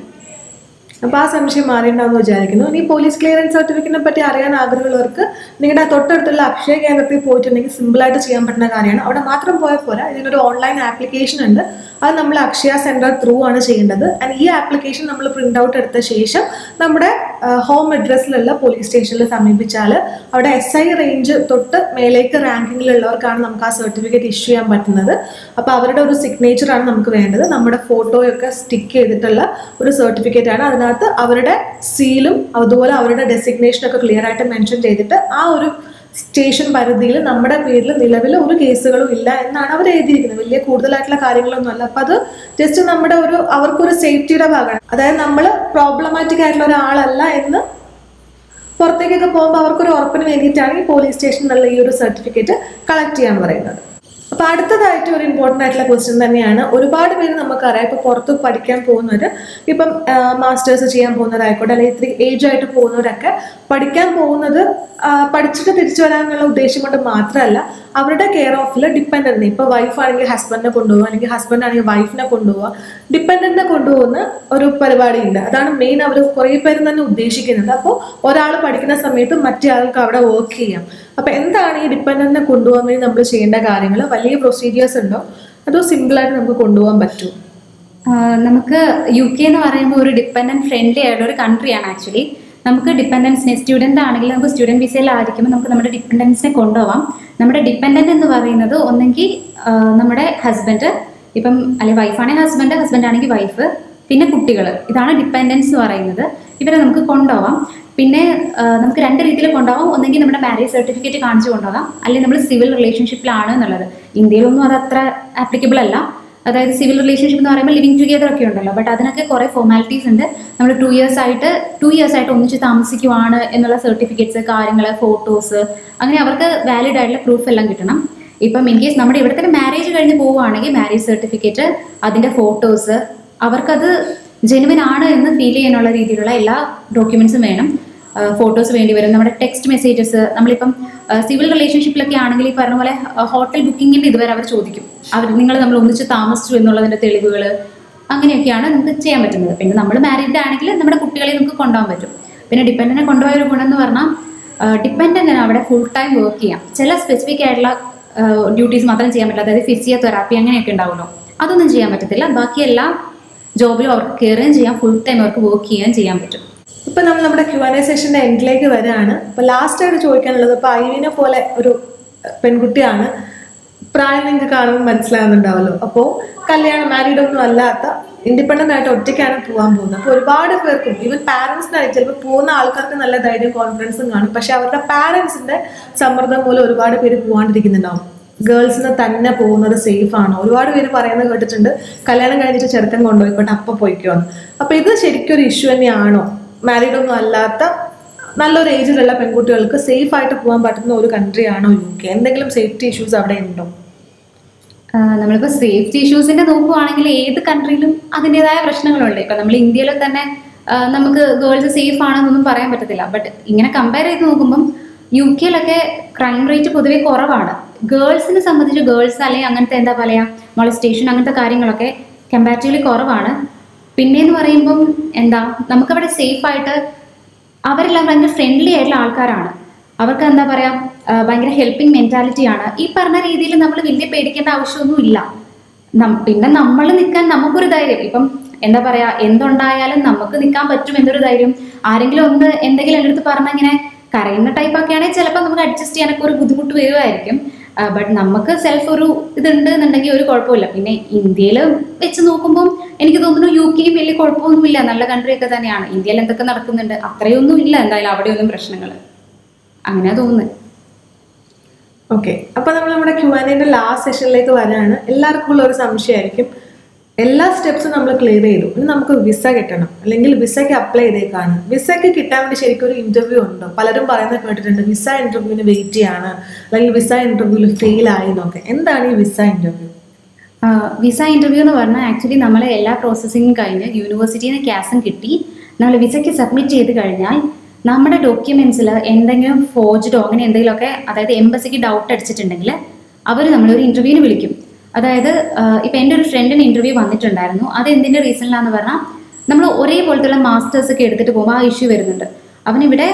അപ്പൊ ആ സംശയം മാറിയിട്ടുണ്ടാവുമെന്ന് വിചാരിക്കുന്നു ഇനി പോലീസ് ക്ലിയറൻസ് സർട്ടിഫിക്കറ്റിനെ പറ്റി അറിയാൻ ആഗ്രഹമുള്ളവർക്ക് നിങ്ങളുടെ തൊട്ടടുത്തുള്ള അക്ഷയ കേന്ദ്രത്തിൽ പോയിട്ടുണ്ടെങ്കിൽ സിമ്പിൾ ആയിട്ട് ചെയ്യാൻ പറ്റുന്ന കാര്യമാണ് അവിടെ മാത്രം പോയാൽ പോരാ ഇതിനൊരു ഓൺലൈൻ ആപ്ലിക്കേഷൻ ഉണ്ട് അത് നമ്മൾ അക്ഷയ സെന്റർ ത്രൂ ആണ് ചെയ്യേണ്ടത് ആൻഡ് ഈ ആപ്ലിക്കേഷൻ നമ്മൾ പ്രിന്റ് ഔട്ട് എടുത്ത ശേഷം നമ്മുടെ ഹോം അഡ്രസ്സിലുള്ള പോലീസ് സ്റ്റേഷനിൽ സമീപിച്ചാൽ അവിടെ എസ് ഐ റേഞ്ച് തൊട്ട് മേലേക്ക് റാങ്കിങ്ങിലുള്ളവർക്കാണ് നമുക്ക് ആ സർട്ടിഫിക്കറ്റ് ഇഷ്യൂ ചെയ്യാൻ പറ്റുന്നത് അപ്പോൾ അവരുടെ ഒരു സിഗ്നേച്ചർ ആണ് നമുക്ക് വേണ്ടത് നമ്മുടെ ഫോട്ടോയൊക്കെ സ്റ്റിക്ക് ചെയ്തിട്ടുള്ള ഒരു സർട്ടിഫിക്കറ്റ് ആണ് അതിനകത്ത് അവരുടെ സീലും അതുപോലെ അവരുടെ ഡെസിഗ്നേഷൻ ഒക്കെ ക്ലിയർ ആയിട്ട് മെൻഷൻ ചെയ്തിട്ട് ആ ഒരു സ്റ്റേഷൻ പരിധിയിൽ നമ്മുടെ പേരിൽ നിലവിൽ ഒരു കേസുകളും ഇല്ല എന്നാണ് അവർ എഴുതിയിരിക്കുന്നത് വലിയ കൂടുതലായിട്ടുള്ള കാര്യങ്ങളൊന്നും അല്ല അപ്പൊ അത് ജസ്റ്റ് നമ്മുടെ ഒരു അവർക്കൊരു സേഫ്റ്റിയുടെ ഭാഗമാണ് അതായത് നമ്മൾ പ്രോബ്ലമാറ്റിക് ആയിട്ടുള്ള ഒരാളല്ല എന്ന് പുറത്തേക്കൊക്കെ പോകുമ്പോൾ അവർക്കൊരു ഉറപ്പിന് വേണ്ടിയിട്ടാണ് ഈ പോലീസ് സ്റ്റേഷനിലുള്ള ഈ ഒരു സർട്ടിഫിക്കറ്റ് കളക്ട് ചെയ്യാൻ പറയുന്നത് അപ്പൊ അടുത്തതായിട്ട് ഒരു ഇമ്പോർട്ടൻ്റ് ആയിട്ടുള്ള ക്വസ്റ്റ്യൻ തന്നെയാണ് ഒരുപാട് പേര് നമുക്കറിയാം ഇപ്പൊ പുറത്ത് പഠിക്കാൻ പോകുന്നവർ ഇപ്പം മാസ്റ്റേഴ്സ് ചെയ്യാൻ പോകുന്നവരായിക്കോട്ടെ അല്ലെങ്കിൽ ഇത്തിരി ഏജ് ആയിട്ട് പോകുന്നവരൊക്കെ പഠിക്കാൻ പോകുന്നത് ആ, പഠിച്ചിട്ട് തിരിച്ചു വരാനുള്ള ഉദ്ദേശം കൊണ്ട് മാത്രമല്ല അവരുടെ കെയർ ഓഫിൽ ഡിപ്പെൻഡന്റ് ഇപ്പൊ വൈഫ് ആണെങ്കിൽ ഹസ്ബൻഡിനെ കൊണ്ടുപോകുക അല്ലെങ്കിൽ ഹസ്ബൻഡ് ആണെങ്കിൽ വൈഫിനെ കൊണ്ടുപോകുക ഡിപ്പെൻഡന്റിനെ കൊണ്ടുപോകുന്ന ഒരു പരിപാടിയുണ്ട് അതാണ് മെയിൻ അവർ കുറേ പേര് തന്നെ ഉദ്ദേശിക്കുന്നത് അപ്പോൾ ഒരാൾ പഠിക്കുന്ന സമയത്ത് മറ്റേ ആൾക്ക് അവിടെ വർക്ക് ചെയ്യാം അപ്പൊ എന്താണ് ഈ ഡിപ്പെൻഡന്റിനെ കൊണ്ടുപോകാൻ വേണ്ടി നമ്മൾ ചെയ്യേണ്ട കാര്യങ്ങൾ വലിയ പ്രൊസീജിയേഴ്സ് ഉണ്ടോ അതോ സിമ്പിൾ ആയിട്ട് നമുക്ക് കൊണ്ടുപോകാൻ പറ്റുമോ ആഹ് നമുക്ക് യു കെ എന്ന് പറയുമ്പോൾ ഒരു ഡിപ്പെൻഡൻറ്റ് ഫ്രണ്ട്ലി ആയിട്ടുള്ള ഒരു കൺട്രിയാണ് ആക്ച്വലി നമുക്ക് ഡിപ്പെൻഡൻസിനെ സ്റ്റുഡൻ്റ് ആണെങ്കിൽ നമുക്ക് സ്റ്റുഡൻറ് വിസയിലായിരിക്കുമ്പോൾ നമുക്ക് നമ്മുടെ ഡിപ്പെൻഡൻസിനെ കൊണ്ടുപോകാം നമ്മുടെ ഡിപ്പെൻഡൻ്റ് എന്ന് പറയുന്നത് ഒന്നെങ്കിൽ ആ, നമ്മുടെ ഹസ്ബൻഡ് ഇപ്പം അല്ലെങ്കിൽ വൈഫാണെങ്കിൽ ഹസ്ബൻഡ് ഹസ്ബൻഡ് ആണെങ്കിൽ വൈഫ് പിന്നെ കുട്ടികൾ ഇതാണ് ഡിപ്പെൻഡൻസ് എന്ന് പറയുന്നത് ഇവരെ നമുക്ക് കൊണ്ടുപോകാം പിന്നെ ആ, നമുക്ക് രണ്ട് രീതിയിൽ കൊണ്ടുപോകാം ഒന്നെങ്കിൽ നമ്മുടെ മാരേജ് സർട്ടിഫിക്കറ്റ് കാണിച്ചു കൊണ്ടുപോകാം അല്ലെങ്കിൽ നമ്മൾ സിവിൽ റിലേഷൻഷിപ്പിലാണ് എന്നുള്ളത് ഇന്ത്യയിലൊന്നും അത് അത്ര ആപ്ലിക്കബിൾ അല്ല അതായത് സിവിൽ റിലേഷൻഷിപ്പ് എന്ന് പറയുമ്പോൾ ലിവിങ് ടുഗെദർ ഒക്കെ ഉണ്ടല്ലോ ബട്ട് അതിനൊക്കെ കുറേ ഫോർമാലിറ്റീസ് ഉണ്ട് നമ്മൾ ടു ഇയേഴ്സ് ആയിട്ട് ടു ഇയേഴ്സ് ആയിട്ട് ഒന്നിച്ച് താമസിക്കുവാണ് എന്നുള്ള സർട്ടിഫിക്കറ്റ്സ് കാര്യങ്ങൾ ഫോട്ടോസ് അങ്ങനെ അവർക്ക് വാലിഡ് ആയിട്ടുള്ള പ്രൂഫ് എല്ലാം കിട്ടണം ഇപ്പം ഇൻ കേസ് നമ്മുടെ ഇവിടെ തന്നെ മാരേജ് കഴിഞ്ഞ് പോവുകയാണെങ്കിൽ മാരേജ് സർട്ടിഫിക്കറ്റ് അതിൻ്റെ ഫോട്ടോസ് അവർക്കത് ജെനുവിൻ ആണ് എന്ന് ഫീൽ ചെയ്യാനുള്ള രീതിയിലുള്ള എല്ലാ ഡോക്യുമെന്റ്സും വേണം ഫോട്ടോസ് വേണ്ടി വരും നമ്മുടെ ടെക്സ്റ്റ് മെസ്സേജസ് നമ്മളിപ്പം സിവിൽ റിലേഷൻഷിപ്പിലൊക്കെ ആണെങ്കിൽ ഈ പറഞ്ഞ പോലെ ഹോട്ടൽ ബുക്കിങ്ങിൻ്റെ ഇതുവരെ അവർ ചോദിക്കും അവർ നിങ്ങൾ നമ്മൾ ഒന്നിച്ച് താമസിച്ചു എന്നുള്ളതിൻ്റെ തെളിവുകൾ അങ്ങനെയൊക്കെയാണ് നമുക്ക് ചെയ്യാൻ പറ്റുന്നത് പിന്നെ നമ്മൾ മാരീഡ് ആണെങ്കിൽ നമ്മുടെ കുട്ടികളെ നമുക്ക് കൊണ്ടുപോകാൻ പറ്റും പിന്നെ ഡിപ്പെൻഡനെ കൊണ്ടുപോയ ഒരു ഗുണം എന്ന് പറഞ്ഞാൽ ഡിപ്പെൻഡൻ്റ് അവിടെ ഫുൾ ടൈം വർക്ക് ചെയ്യാം ചില സ്പെസിഫിക് ആയിട്ടുള്ള ഡ്യൂട്ടീസ് മാത്രം ചെയ്യാൻ പറ്റില്ല അതായത് ഫിസിയോതെറാപ്പി അങ്ങനെയൊക്കെ ഉണ്ടാവുമല്ലോ അതൊന്നും ചെയ്യാൻ പറ്റത്തില്ല ബാക്കി എല്ലാ ജോബിലും അവർക്ക് കയറുകയും ചെയ്യാം ഫുൾ ടൈം അവർക്ക് വർക്ക് ചെയ്യുകയും ചെയ്യാൻ പറ്റും ഇപ്പൊ നമ്മൾ നമ്മുടെ ക്യു ആൻ എ സെഷന്റെ എൻഡിലേക്ക് വരികയാണ് അപ്പൊ ലാസ്റ്റ് ആയിട്ട് ചോദിക്കാനുള്ളത് ഇപ്പൊ ഐവിനെ പോലെ ഒരു അഹ്, പെൺകുട്ടിയാണ് പ്രായം നിങ്ങൾക്ക് കാണുമ്പോൾ മനസ്സിലാകുന്നുണ്ടാവല്ലോ അപ്പോൾ കല്യാണം മാരീഡ് ഒന്നും അല്ലാത്ത ഇൻഡിപെൻഡന്റ് ആയിട്ട് ഒറ്റയ്ക്കാണ് പോകാൻ പോകുന്നത് അപ്പോൾ ഒരുപാട് പേർക്കും ഈവൻ പാരന്റ്സിനായി ചിലപ്പോൾ പോകുന്ന ആൾക്കാർക്ക് നല്ല ധൈര്യം കോൺഫിഡൻസും കാണും പക്ഷെ അവരുടെ പാരന്റ്സിന്റെ സമ്മർദ്ദം മൂലം ഒരുപാട് പേര് പോകാണ്ടിരിക്കുന്നുണ്ടാവും ഗേൾസിന് തന്നെ പോകുന്നത് സേഫ് ആണോ ഒരുപാട് പേര് പറയുന്നത് കേട്ടിട്ടുണ്ട് കല്യാണം കഴിഞ്ഞിട്ട് ചെറുക്കൻ കൊണ്ടുപോയിക്കോട്ടെ അപ്പൊ പോയിക്കോന്ന് അപ്പൊ ഇത് ശരിക്കും ഒരു ഇഷ്യൂ തന്നെയാണോ മാരീഡ് ഒന്നും അല്ലാത്ത നല്ലൊരു ഏജിലുള്ള പെൺകുട്ടികൾക്ക് സേഫ് ആയിട്ട് പോകാൻ പറ്റുന്ന ഒരു കൺട്രി ആണോ യു കെ എന്തെങ്കിലും സേഫ്റ്റി ഇഷ്യൂസ് അവിടെ ഉണ്ടോ ആഹ് നമ്മളിപ്പോൾ സേഫ്റ്റി ഇഷ്യൂസിന്റെ നോക്കുവാണെങ്കിൽ ഏത് കൺട്രിയിലും അതിൻ്റെതായ പ്രശ്നങ്ങളുണ്ട് ഇപ്പം നമ്മൾ ഇന്ത്യയിൽ തന്നെ ആഹ് നമുക്ക് ഗേൾസ് സേഫ് ആണെന്നൊന്നും പറയാൻ പറ്റത്തില്ല ബട്ട് ഇങ്ങനെ കമ്പയർ ചെയ്ത് നോക്കുമ്പം യു കെയിലൊക്കെ ക്രൈം റേറ്റ് പൊതുവെ കുറവാണ് ഗേൾസിനെ സംബന്ധിച്ച് ഗേൾസ് അല്ലെങ്കിൽ അങ്ങനത്തെ എന്താ പറയുക മോളസ്റ്റേഷൻ അങ്ങനത്തെ കാര്യങ്ങളൊക്കെ കമ്പാരിറ്റീവ്ലി കുറവാണ് പിന്നെയെന്ന് പറയുമ്പം എന്താ നമുക്കവിടെ സേഫ് ആയിട്ട് അവരെല്ലാം ഭയങ്കര ഫ്രണ്ട്ലി ആയിട്ടുള്ള ആൾക്കാരാണ് അവർക്ക് എന്താ പറയാ ആ, ഭയങ്കര ഹെൽപ്പിംഗ് മെന്റാലിറ്റി ആണ് ഈ പറഞ്ഞ രീതിയിൽ നമ്മൾ വലിയ പേടിക്കേണ്ട ആവശ്യമൊന്നും ഇല്ല നം- പിന്നെ നമ്മൾ നിൽക്കാൻ നമുക്കൊരു ധൈര്യം ഇപ്പം എന്താ പറയാ എന്തുണ്ടായാലും നമുക്ക് നിൽക്കാൻ പറ്റും എന്നൊരു ധൈര്യം ആരെങ്കിലും ഒന്ന് എന്തെങ്കിലും എൻ്റെ അടുത്ത് പറഞ്ഞ ഇങ്ങനെ കരയുന്ന ടൈപ്പ് ഒക്കെ ആണെങ്കിൽ ചിലപ്പോൾ നമുക്ക് അഡ്ജസ്റ്റ് ചെയ്യാനൊക്കെ ഒരു ബുദ്ധിമുട്ട് വരുമായിരിക്കും ബട്ട് നമുക്ക് സെൽഫ് ഒരു ഇതുണ്ട് എന്നുണ്ടെങ്കിൽ ഒരു കുഴപ്പമില്ല പിന്നെ ഇന്ത്യയിൽ വെച്ച് നോക്കുമ്പോൾ എനിക്ക് തോന്നുന്നു യു കെയും വലിയ കുഴപ്പമൊന്നുമില്ല നല്ല കൺട്രി ഒക്കെ തന്നെയാണ് ഇന്ത്യയിൽ എന്തൊക്കെ നടക്കുന്നുണ്ട് അത്രയൊന്നും ഇല്ല എന്തായാലും അവിടെയൊന്നും പ്രശ്നങ്ങൾ അങ്ങനെയാ തോന്നുന്നത് ഓക്കെ അപ്പൊ നമ്മൾ നമ്മുടെ ക്യു ആൻ എന്റെ ലാസ്റ്റ് സെഷനിലേക്ക് വരാണ് എല്ലാവർക്കും ഉള്ള ഒരു സംശയമായിരിക്കും എല്ലാ സ്റ്റെപ്സും നമ്മൾ ക്ലിയർ ചെയ്തു ഇനി നമുക്ക് വിസ കിട്ടണം അല്ലെങ്കിൽ വിസയ്ക്ക് അപ്ലൈ ചെയ്തേക്കാണ് വിസയ്ക്ക് കിട്ടാൻ വേണ്ടി ശരിക്കും ഒരു ഇന്റർവ്യൂ ഉണ്ടോ പലരും പറയുന്നത് കേട്ടിട്ടുണ്ട് വിസ ഇന്റർവ്യൂവിന് വെയിറ്റ് ചെയ്യാണ് അല്ലെങ്കിൽ വിസ ഇന്റർവ്യൂവിൽ ഫെയിൽ ആയി എന്നൊക്കെ എന്താണ് ഈ വിസ ഇന്റർവ്യൂ വിസ ഇൻ്റർവ്യൂ എന്ന് പറഞ്ഞാൽ ആക്ച്വലി നമ്മൾ എല്ലാ പ്രോസസ്സിങ്ങും കഴിഞ്ഞ് യൂണിവേഴ്സിറ്റിയിൽ നിന്ന് ക്യാസും കിട്ടി നമ്മൾ വിസയ്ക്ക് സബ്മിറ്റ് ചെയ്ത് കഴിഞ്ഞാൽ നമ്മുടെ ഡോക്യുമെൻസിൽ എന്തെങ്കിലും ഫോർജ്ഡോ അങ്ങനെ എന്തെങ്കിലുമൊക്കെ അതായത് എംബസിക്ക് ഡൗട്ട് അടിച്ചിട്ടുണ്ടെങ്കിൽ അവർ നമ്മളൊരു ഇൻ്റർവ്യൂവിന് വിളിക്കും അതായത് ഇപ്പം എൻ്റെ ഒരു ഫ്രണ്ടിന് ഇൻ്റർവ്യൂ വന്നിട്ടുണ്ടായിരുന്നു അത് എന്തിൻ്റെ റീസണിലാന്ന് പറഞ്ഞാൽ നമ്മൾ ഒരേപോലത്തുള്ള മാസ്റ്റേഴ്സ് ഒക്കെ എടുത്തിട്ട് പോകുമ്പോൾ ആ ഇഷ്യൂ വരുന്നുണ്ട് അവനിവിടെ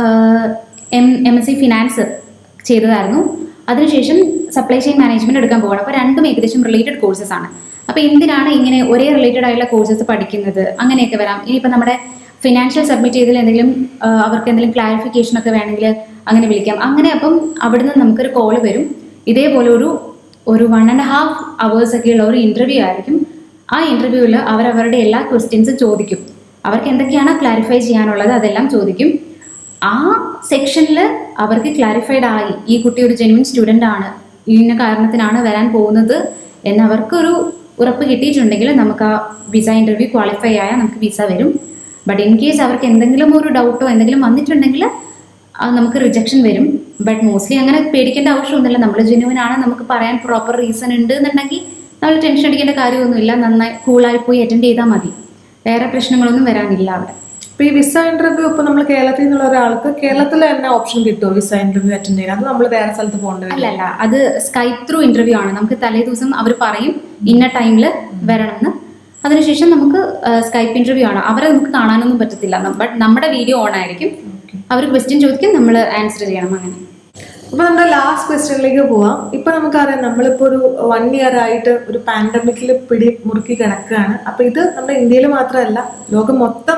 M M S C finance ചെയ്തതായിരുന്നു അതിനുശേഷം സപ്ലൈ ചെയിൻ മാനേജ്മെന്റ് എടുക്കാൻ പോകണം അപ്പോൾ രണ്ടും ഏകദേശം റിലേറ്റഡ് കോഴ്സസ് ആണ് അപ്പോൾ എന്തിനാണ് ഇങ്ങനെ ഒരേ റിലേറ്റഡ് ആയിട്ടുള്ള കോഴ്സസ് പഠിക്കുന്നത് അങ്ങനെയൊക്കെ വരാം ഇനിയിപ്പോൾ നമ്മുടെ ഫിനാൻഷ്യൽ സബ്മിറ്റ് ചെയ്തതിൽ എന്തെങ്കിലും ആ, അവർക്ക് എന്തെങ്കിലും ക്ലാരിഫിക്കേഷൻ ഒക്കെ വേണമെങ്കിൽ അങ്ങനെ വിളിക്കാം അങ്ങനെ അപ്പം അവിടുന്ന് നമുക്കൊരു കോൾ വരും ഇതേപോലെ ഒരു ഒരു വൺ ആൻഡ് ഹാഫ് അവേഴ്സ് ഒക്കെയുള്ള ഒരു ഇൻ്റർവ്യൂ ആയിരിക്കും ആ ഇൻ്റർവ്യൂവിൽ അവരവരുടെ എല്ലാ ക്വസ്റ്റ്യൻസും ചോദിക്കും അവർക്ക് എന്തൊക്കെയാണ് ക്ലാരിഫൈ ചെയ്യാനുള്ളത് അതെല്ലാം ചോദിക്കും ആ സെക്ഷനിൽ അവർക്ക് ക്ലാരിഫൈഡ് ആയി ഈ കുട്ടി ഒരു ജെന്യൂൻ സ്റ്റുഡൻ്റ് ആണ് ഇന്ന കാരണത്തിനാണ് വരാൻ പോകുന്നത് എന്ന് അവർക്കൊരു ഉറപ്പ് കിട്ടിയിട്ടുണ്ടെങ്കിൽ നമുക്ക് ആ വിസ ഇൻ്റർവ്യൂ ക്വാളിഫൈ ആയാൽ നമുക്ക് വിസ വരും ബട്ട് ഇൻ കേസ് അവർക്ക് എന്തെങ്കിലും ഒരു ഡൗട്ടോ എന്തെങ്കിലും വന്നിട്ടുണ്ടെങ്കിൽ അത് നമുക്ക് റിജക്ഷൻ വരും ബട്ട് മോസ്റ്റ്ലി അങ്ങനെ പേടിക്കേണ്ട ആവശ്യമൊന്നുമില്ല നമ്മൾ ജെന്യൂൻ ആണ് നമുക്ക് പറയാൻ പ്രോപ്പർ റീസൺ ഉണ്ട് എന്നുണ്ടെങ്കിൽ നമ്മൾ ടെൻഷൻ അടിക്കേണ്ട കാര്യമൊന്നുമില്ല നന്നായി കൂളായി പോയി അറ്റൻഡ് ചെയ്താൽ മതി വേറെ പ്രശ്നങ്ങളൊന്നും വരാനില്ല അവിടെ അപ്പൊ ഈ വിസ ഇന്റർവ്യൂ ഇപ്പൊ നമ്മൾ കേരളത്തിൽ നിന്നുള്ള ഒരാൾക്ക് കേരളത്തിൽ തന്നെ ഓപ്ഷൻ കിട്ടുമോ വിസ ഇന്റർവ്യൂ അറ്റൻഡ് ചെയ്യാൻ അത് നമ്മൾ വേറെ സ്ഥലത്ത് പോകേണ്ടി വരും അല്ല അല്ല അത് സ്കൈപ്പ് ത്രൂ ഇന്റർവ്യൂ ആണ് നമുക്ക് തലേ ദിവസം അവർ പറയും ഇന്ന ടൈമിൽ വരണമെന്ന് അതിനുശേഷം നമുക്ക് സ്കൈപ്പ് ഇന്റർവ്യൂ ആണ് അവരെ നമുക്ക് കാണാനൊന്നും പറ്റത്തില്ല ബട്ട് നമ്മുടെ വീഡിയോ ഓൺ ആയിരിക്കും അവർ ക്വസ്റ്റ്യൻ ചോദിക്കും നമ്മൾ ആൻസർ ചെയ്യണം അങ്ങനെ അപ്പൊ നമ്മുടെ ലാസ്റ്റ് ക്വസ്റ്റ്യനിലേക്ക് പോവാം ഇപ്പൊ നമുക്കറിയാം നമ്മളിപ്പോ ഒരു വൺ ഇയർ ആയിട്ട് ഒരു പാൻഡമിക്കിൽ പിടി മുറുക്കി കിടക്കുകയാണ് അപ്പൊ ഇത് നമ്മുടെ ഇന്ത്യയിൽ മാത്രമല്ല ലോകം മൊത്തം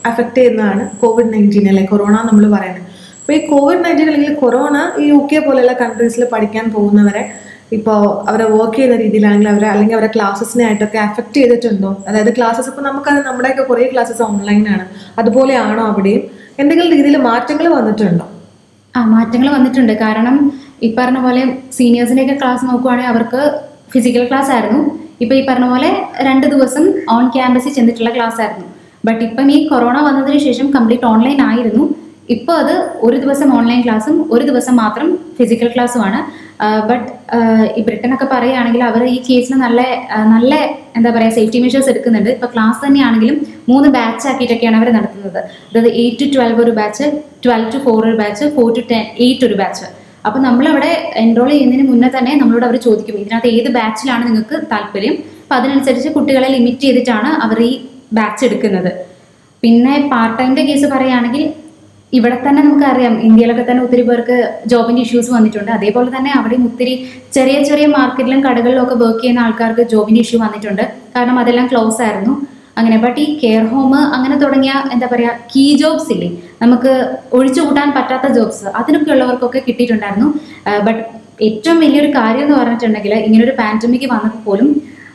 അഫക്റ്റ് ചെയ്യുന്നതാണ് കോവിഡ് നയൻറ്റീൻ അല്ലെ കൊറോണ നമ്മൾ പറയുന്നത് അപ്പോൾ ഈ കോവിഡ് നയൻറ്റീൻ അല്ലെങ്കിൽ കൊറോണ ഈ യു കെ പോലെയുള്ള കൺട്രീസിൽ പഠിക്കാൻ പോകുന്നവരെ ഇപ്പോൾ അവരെ വർക്ക് ചെയ്യുന്ന രീതിയിലാണെങ്കിൽ അവരെ അല്ലെങ്കിൽ അവരെ ക്ലാസ്സസിനെ ആയിട്ടൊക്കെ അഫക്റ്റ് ചെയ്തിട്ടുണ്ടോ അതായത് ക്ലാസ്സസ് ഇപ്പോൾ നമുക്കത് നമ്മുടെയൊക്കെ കുറേ ക്ലാസ്സസ് ഓൺലൈനാണ് അതുപോലെയാണോ അവിടെയും എന്തെങ്കിലും രീതിയിൽ മാറ്റങ്ങൾ വന്നിട്ടുണ്ടോ ആ മാറ്റങ്ങൾ വന്നിട്ടുണ്ട് കാരണം ഈ പറഞ്ഞ പോലെ സീനിയേഴ്സിൻ്റെയൊക്കെ ക്ലാസ് നോക്കുവാണെങ്കിൽ അവർക്ക് ഫിസിക്കൽ ക്ലാസ് ആയിരുന്നു ഇപ്പോൾ ഈ പറഞ്ഞ പോലെ രണ്ട് ദിവസം ഓൺ ക്യാമ്പസിൽ ചെന്നിട്ടുള്ള ക്ലാസ് ആയിരുന്നു ബട്ട് ഇപ്പം ഈ കൊറോണ വന്നതിന് ശേഷം കംപ്ലീറ്റ് ഓൺലൈൻ ആയിരുന്നു ഇപ്പോൾ അത് ഒരു ദിവസം ഓൺലൈൻ ക്ലാസ്സും ഒരു ദിവസം മാത്രം ഫിസിക്കൽ ക്ലാസ്സുമാണ് ബട്ട് ഈ ബ്രിട്ടനൊക്കെ പറയുകയാണെങ്കിൽ അവർ ഈ കേസിൽ നല്ല ആ, നല്ല എന്താ പറയുക സേഫ്റ്റി മെഷേഴ്സ് എടുക്കുന്നുണ്ട് ഇപ്പോൾ ക്ലാസ് തന്നെയാണെങ്കിലും മൂന്ന് ബാച്ച് ആക്കിയിട്ടൊക്കെയാണ് അവർ നടത്തുന്നത് അതായത് എയ്റ്റ് ടു ട്വൽവ് ഒരു ബാച്ച് ട്വൽവ് ടു ഫോർ ഒരു batch four to ten eight ഒരു ബാച്ച് അപ്പോൾ നമ്മളവിടെ എൻറോൾ ചെയ്യുന്നതിന് മുന്നേ തന്നെ നമ്മളോട് അവർ ചോദിക്കും ഇതിനകത്ത് ഏത് ബാച്ചിലാണ് നിങ്ങൾക്ക് താല്പര്യം അപ്പോൾ അതിനനുസരിച്ച് കുട്ടികളെ ലിമിറ്റ് ചെയ്തിട്ടാണ് അവർ ഈ ബാച്ച് എടുക്കുന്നത് പിന്നെ പാർട്ട് ടൈമിൻ്റെ കേസ് പറയുകയാണെങ്കിൽ ഇവിടെ തന്നെ നമുക്കറിയാം ഇന്ത്യയിലൊക്കെ തന്നെ ഒത്തിരി പേർക്ക് ജോബിന്റെ ഇഷ്യൂസ് വന്നിട്ടുണ്ട് അതേപോലെ തന്നെ അവിടെയും ഒത്തിരി ചെറിയ ചെറിയ മാർക്കറ്റിലും കടകളിലും ഒക്കെ വർക്ക് ചെയ്യുന്ന ആൾക്കാർക്ക് ജോബിന്റെ ഇഷ്യൂ വന്നിട്ടുണ്ട് കാരണം അതെല്ലാം ക്ലോസ് ആയിരുന്നു അങ്ങനെ ബട്ട് ഈ കെയർ ഹോം അങ്ങനെ തുടങ്ങിയ എന്താ പറയുക കീ ജോബ്സ് ഇല്ലേ നമുക്ക് ഒഴിച്ചു കൂട്ടാൻ പറ്റാത്ത ജോബ്സ് അതിനൊക്കെ ഉള്ളവർക്കൊക്കെ കിട്ടിയിട്ടുണ്ടായിരുന്നു ബട്ട് ഏറ്റവും വലിയൊരു കാര്യം എന്ന് പറഞ്ഞിട്ടുണ്ടെങ്കിൽ ഇങ്ങനൊരു പാൻഡമിക് വന്നപ്പോൾ പോലും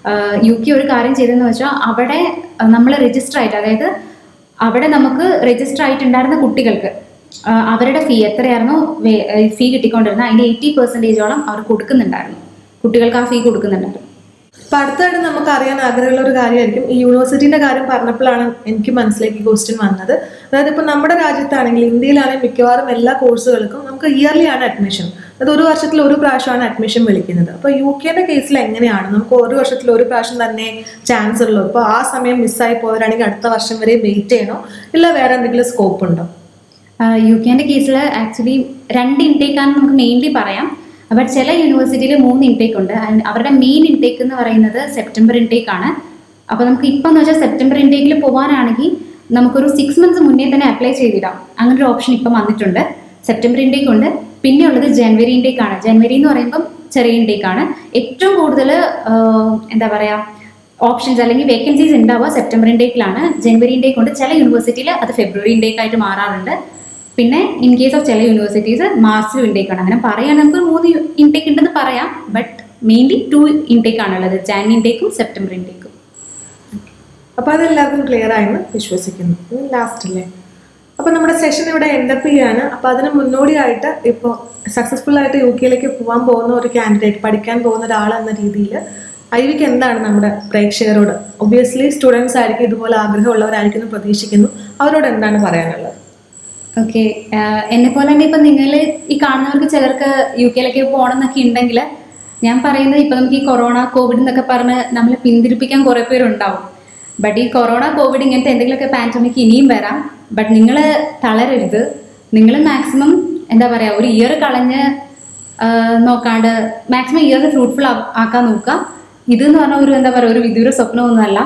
യു കെ ഒരു കാര്യം ചെയ്തതെന്ന് വെച്ചാൽ അവിടെ നമ്മൾ രജിസ്റ്റർ ആയിട്ട് അതായത് അവിടെ നമുക്ക് രജിസ്റ്റർ ആയിട്ടുണ്ടായിരുന്ന കുട്ടികൾക്ക് ആ, അവരുടെ ഫീ എത്രയായിരുന്നോ ഫീ കിട്ടിക്കൊണ്ടിരുന്നത് അതിൻ്റെ എയ്റ്റി പെർസെൻറ്റേജോളം അവർ കൊടുക്കുന്നുണ്ടായിരുന്നു കുട്ടികൾക്ക് ആ ഫീ കൊടുക്കുന്നുണ്ടായിരുന്നു അപ്പൊ അടുത്തായിട്ട് നമുക്ക് അറിയാൻ ആഗ്രഹമുള്ള ഒരു കാര്യമായിരിക്കും ഈ യൂണിവേഴ്സിറ്റിന്റെ കാര്യം പറഞ്ഞപ്പോഴാണ് എനിക്ക് മനസ്സിലേക്ക് ഈ ക്വസ്റ്റ്യൻ വന്നത് അതായത് ഇപ്പൊ നമ്മുടെ രാജ്യത്താണെങ്കിൽ ഇന്ത്യയിലാണെങ്കിൽ മിക്കവാറും എല്ലാ കോഴ്സുകൾക്കും നമുക്ക് ഇയർലി ആണ് അഡ്മിഷൻ അത് ഒരു വർഷത്തിൽ ഒരു പ്രാവശ്യമാണ് അഡ്മിഷൻ വിളിക്കുന്നത് അപ്പൊ യു കെന്റെ കേസിൽ എങ്ങനെയാണ് നമുക്ക് ഒരു വർഷത്തിൽ ഒരു പ്രാവശ്യം തന്നെ ചാൻസ് ഉള്ളൂ അപ്പോൾ ആ സമയം മിസ്സായി പോയവരാണെങ്കിൽ അടുത്ത വർഷം വരെ വെയിറ്റ് ചെയ്യണോ ഇല്ല വേറെ എന്തെങ്കിലും സ്കോപ്പ് ഉണ്ടോ യു കെൻ്റെ കേസിൽ ആക്ച്വലി രണ്ട് ഇൻടേക്കാണ് നമുക്ക് മെയിൻലി പറയാം ബട്ട് ചില യൂണിവേഴ്സിറ്റിയിൽ മൂന്ന് ഇൻടേക്ക് ഉണ്ട് And അവരുടെ മെയിൻ ഇൻടേക്ക് എന്ന് പറയുന്നത് സെപ്റ്റംബർ ഇൻടേക്ക് ആണ് അപ്പോൾ നമുക്ക് ഇപ്പം എന്ന് വെച്ചാൽ സെപ്റ്റംബർ ഇൻടേക്കിൽ പോകാനാണെങ്കിൽ നമുക്കൊരു സിക്സ് മന്ത്സ് മുന്നേ തന്നെ അപ്ലൈ ചെയ്തിടാം അങ്ങനെ ഒരു ഓപ്ഷൻ ഇപ്പം വന്നിട്ടുണ്ട് സെപ്റ്റംബർ ഇൻടേക്ക് ഉണ്ട് പിന്നെ ഉള്ളത് ജനുവരി ഇൻടേക്ക് ആണ് ജനുവരി എന്ന് പറയുമ്പം ചെറിയ ഇൻടേക്ക് ആണ് ഏറ്റവും കൂടുതൽ എന്താ പറയുക ഓപ്ഷൻസ് അല്ലെങ്കിൽ വേക്കൻസീസ് ഉണ്ടാവുക സെപ്റ്റംബർ ഇൻടേക്കിലാണ് ജനുവരി ഇൻടേക്ക് ഉണ്ട് ചില യൂണിവേഴ്സിറ്റിയിൽ അത് ഫെബ്രുവരി ഇൻടേക്ക് ആയിട്ട് മാറാറുണ്ട് പിന്നെ ഇൻ കേസ് ഓഫ് ചില യൂണിവേഴ്സിറ്റീസ് മാർച്ചിൽ ഇൻടേക്ക് ആണ് അങ്ങനെ പറയാൻ നമുക്ക് മൂന്ന് ഇൻടേക്ക് ഉണ്ടെന്ന് പറയാം ബട്ട് മെയിൻലി ടു ഇൻടേക്ക് ആണുള്ളത് ജാൻ ഇൻടേക്കും സെപ്റ്റംബർ ഇൻടേക്കും അപ്പോൾ അതെല്ലാവർക്കും ക്ലിയർ ആയെന്ന് വിശ്വസിക്കുന്നു ലാസ്റ്റ് അല്ലേ അപ്പോൾ നമ്മുടെ സെഷൻ ഇവിടെ എൻഡപ്പ് ചെയ്യാണ് അപ്പോൾ അതിന് മുന്നോടിയായിട്ട് ഇപ്പോൾ സക്സസ്ഫുൾ ആയിട്ട് യു കെയിലേക്ക് പോകാൻ പോകുന്ന ഒരു കാൻഡിഡേറ്റ് പഠിക്കാൻ പോകുന്ന ഒരാൾ എന്ന രീതിയിൽ ഐവിക്ക് എന്താണ് നമ്മുടെ പ്രേക്ഷകരോട് ഒബ്വിയസ്ലി സ്റ്റുഡൻസ് ആയിരിക്കും ഇതുപോലെ ആഗ്രഹമുള്ളവരായിരിക്കും എന്ന് പ്രതീക്ഷിക്കുന്നു അവരോട് എന്താണ് പറയാനുള്ളത് ഓക്കെ എന്നെ പോലെ തന്നെ ഇപ്പം നിങ്ങൾ ഈ കാണുന്നവർക്ക് ചിലർക്ക് യു കെയിലേക്ക് പോകണം എന്നൊക്കെ ഉണ്ടെങ്കിൽ ഞാൻ പറയുന്നത് ഇപ്പം നമുക്ക് ഈ കൊറോണ കോവിഡ് എന്നൊക്കെ പറഞ്ഞ് നമ്മളെ പിന്തിരിപ്പിക്കാൻ കുറേ പേരുണ്ടാവും ബട്ട് ഈ കൊറോണ കോവിഡ് ഇങ്ങനത്തെ എന്തെങ്കിലുമൊക്കെ പാൻഡമിക് ഇനിയും വരാം ബട്ട് നിങ്ങൾ തളരരുത് നിങ്ങൾ മാക്സിമം എന്താ പറയുക ഒരു ഇയർ കളഞ്ഞ് ആ, നോക്കാണ്ട് മാക്സിമം ഇയർ ഫ്രൂട്ട്ഫുൾ ആക്കാൻ നോക്കുക ഇതെന്ന് പറഞ്ഞാൽ ഒരു എന്താ പറയുക ഒരു വിദൂര സ്വപ്നമൊന്നുമല്ല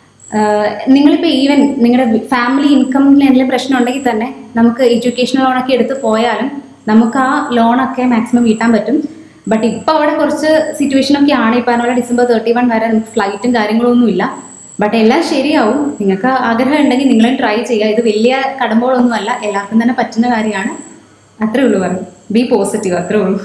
ആഹ് നിങ്ങളിപ്പോൾ ഈവൻ നിങ്ങളുടെ ഫാമിലി ഇൻകമിൽ എന്തെങ്കിലും പ്രശ്നം ഉണ്ടെങ്കിൽ തന്നെ നമുക്ക് എഡ്യൂക്കേഷൻ ലോണൊക്കെ എടുത്ത് പോയാലും നമുക്ക് ആ ലോണൊക്കെ മാക്സിമം വീട്ടാൻ പറ്റും ബട്ട് ഇപ്പോൾ അവിടെ കുറച്ച് സിറ്റുവേഷനൊക്കെ ആണ് ഈ പറഞ്ഞ പോലെ ഡിസംബർ തേർട്ടി വൺ വരെ നമുക്ക് ഫ്ലൈറ്റും കാര്യങ്ങളൊന്നും ഇല്ല ബട്ട് എല്ലാം ശരിയാവും നിങ്ങൾക്ക് ആഗ്രഹം ഉണ്ടെങ്കിൽ നിങ്ങളും ട്രൈ ചെയ്യുക ഇത് വലിയ കടമ്പോളൊന്നുമല്ല എല്ലാവർക്കും തന്നെ പറ്റുന്ന കാര്യമാണ് അത്രേ ഉള്ളൂ പറയും ബി പോസിറ്റീവ് അത്രേ ഉള്ളൂ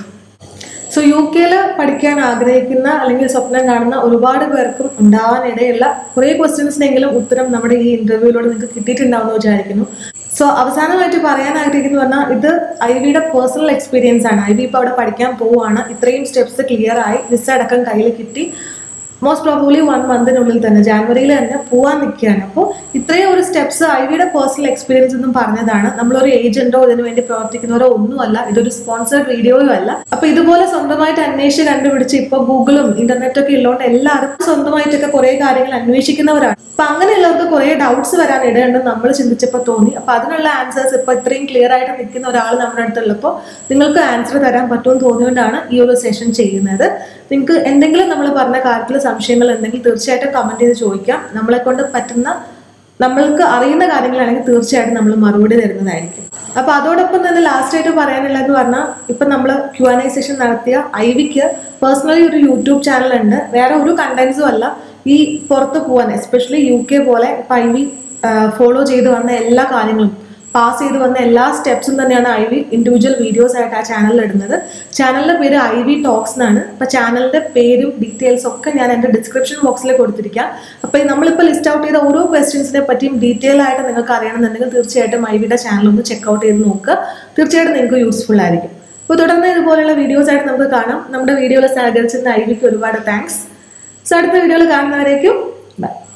സോ യു കെയിൽ പഠിക്കാൻ ആഗ്രഹിക്കുന്ന അല്ലെങ്കിൽ സ്വപ്നം കാണുന്ന ഒരുപാട് പേർക്കും ഉണ്ടാവാനിടയുള്ള കുറേ ക്വസ്റ്റ്യൻസിനെങ്കിലും ഉത്തരം നമ്മുടെ ഈ ഇന്റർവ്യൂവിലൂടെ നിങ്ങൾക്ക് കിട്ടിയിട്ടുണ്ടാവുമെന്ന് വിചാരിക്കുന്നു സോ അവസാനമായിട്ട് പറയാൻ ആഗ്രഹിക്കുന്നു പറഞ്ഞാൽ ഇത് ഐ വിയുടെ പേഴ്സണൽ എക്സ്പീരിയൻസ് ആണ് ഐ വി ഇപ്പോൾ അവിടെ പഠിക്കാൻ പോവുകയാണ് ഇത്രയും സ്റ്റെപ്സ് ക്ലിയർ ആയി വിസ അടക്കം കയ്യിൽ കിട്ടി മോസ്റ്റ് പ്രോബബ്ലി വൺ മന്തിനുള്ളിൽ തന്നെ ജാനുവരിയിൽ തന്നെ പോവാൻ നിൽക്കുകയാണ് അപ്പോൾ ഇത്രയും ഒരു സ്റ്റെപ്സ് ഐ വിയുടെ പേഴ്സണൽ എക്സ്പീരിയൻസ് എന്നും പറഞ്ഞതാണ് നമ്മളൊരു ഏജന്റോ ഇതിനു വേണ്ടി പ്രവർത്തിക്കുന്നവരോ ഒന്നുമല്ല ഇതൊരു സ്പോൺസേഡ് വീഡിയോയും അല്ല അപ്പൊ ഇതുപോലെ സ്വന്തമായിട്ട് അന്വേഷിച്ച് കണ്ടുപിടിച്ച് ഇപ്പൊ ഗൂഗിളും ഇന്റർനെറ്റ് ഒക്കെ ഉള്ളതുകൊണ്ട് എല്ലാവരും സ്വന്തമായിട്ടൊക്കെ കുറെ കാര്യങ്ങൾ അന്വേഷിക്കുന്നവരാണ് അപ്പൊ അങ്ങനെയുള്ളവർക്ക് കുറെ ഡൗട്ട്സ് വരാൻ ഇടയുണ്ടെന്ന് നമ്മൾ ചിന്തിച്ചപ്പോൾ തോന്നി അപ്പൊ അതിനുള്ള ആൻസേഴ്സ് ഇപ്പൊ ഇത്രയും ക്ലിയർ ആയിട്ട് നിൽക്കുന്ന ഒരാൾ നമ്മുടെ അടുത്തുള്ളപ്പോൾ നിങ്ങൾക്ക് ആൻസർ തരാൻ പറ്റുമെന്ന് തോന്നിയോണ്ടാണ് ഈ ഒരു സെഷൻ ചെയ്യുന്നത് നിങ്ങൾക്ക് എന്തെങ്കിലും നമ്മൾ പറഞ്ഞ കാര്യത്തിൽ സംശയങ്ങൾ ഉണ്ടെങ്കിൽ തീർച്ചയായിട്ടും കമന്റ് ചെയ്ത് ചോദിക്കാം നമ്മളെ കൊണ്ട് പറ്റുന്ന നമ്മൾക്ക് അറിയുന്ന കാര്യങ്ങളാണെങ്കിൽ തീർച്ചയായിട്ടും നമ്മൾ മറുപടി തരുന്നതായിരിക്കും അപ്പൊ അതോടൊപ്പം തന്നെ ലാസ്റ്റ് ആയിട്ട് പറയാനുള്ളതെന്ന് പറഞ്ഞാൽ ഇപ്പൊ നമ്മൾ ക്യു ആൻ ഐ സെഷൻ നടത്തിയ ഐവിക്ക് പേഴ്സണലി ഒരു യൂട്യൂബ് ചാനൽ ഉണ്ട് വേറെ ഒരു കണ്ടന്റ്സും അല്ല ഈ പുറത്ത് പോകാൻ എസ്പെഷ്യലി യു കെ പോലെ ഇപ്പൊ ഐ വി ഫോളോ ചെയ്ത് വന്ന എല്ലാ കാര്യങ്ങളും പാസ് ചെയ്ത് വന്ന എല്ലാ സ്റ്റെപ്സും തന്നെയാണ് ഐ വി ഇൻഡിവിജ്വൽ വീഡിയോസ് ആയിട്ട് ആ ചാനലിൽ ഇടുന്നത് ചാനലിന്റെ പേര് ഐ വി ടോക്സ് എന്നാണ് അപ്പൊ ചാനലിന്റെ പേരും ഡീറ്റെയിൽസ് ഒക്കെ ഞാൻ എൻ്റെ ഡിസ്ക്രിപ്ഷൻ ബോക്സിൽ കൊടുത്തിരിക്കാം അപ്പൊ ഈ നമ്മളിപ്പോൾ ലിസ്റ്റ് ഔട്ട് ചെയ്ത ഓരോ ക്വസ്റ്റ്യൻസിനെ പറ്റിയും ഡീറ്റെയിൽ ആയിട്ട് നിങ്ങൾക്ക് അറിയണമെന്നുണ്ടെങ്കിൽ തീർച്ചയായിട്ടും ഐ വിയുടെ ചാനൽ ഒന്ന് ചെക്ക് ഔട്ട് ചെയ്ത് നോക്കുക തീർച്ചയായിട്ടും നിങ്ങൾക്ക് യൂസ്ഫുൾ ആയിരിക്കും അപ്പോൾ തുടർന്ന് ഇതുപോലെയുള്ള വീഡിയോസ് ആയിട്ട് നമുക്ക് കാണാം നമ്മുടെ വീഡിയോയിൽ സഹകരിച്ചിരുന്ന ഐ വിക്ക് ഒരുപാട് താങ്ക്സ് സോ അടുത്ത വീഡിയോയിൽ കാണുന്നവരേക്കും ബൈ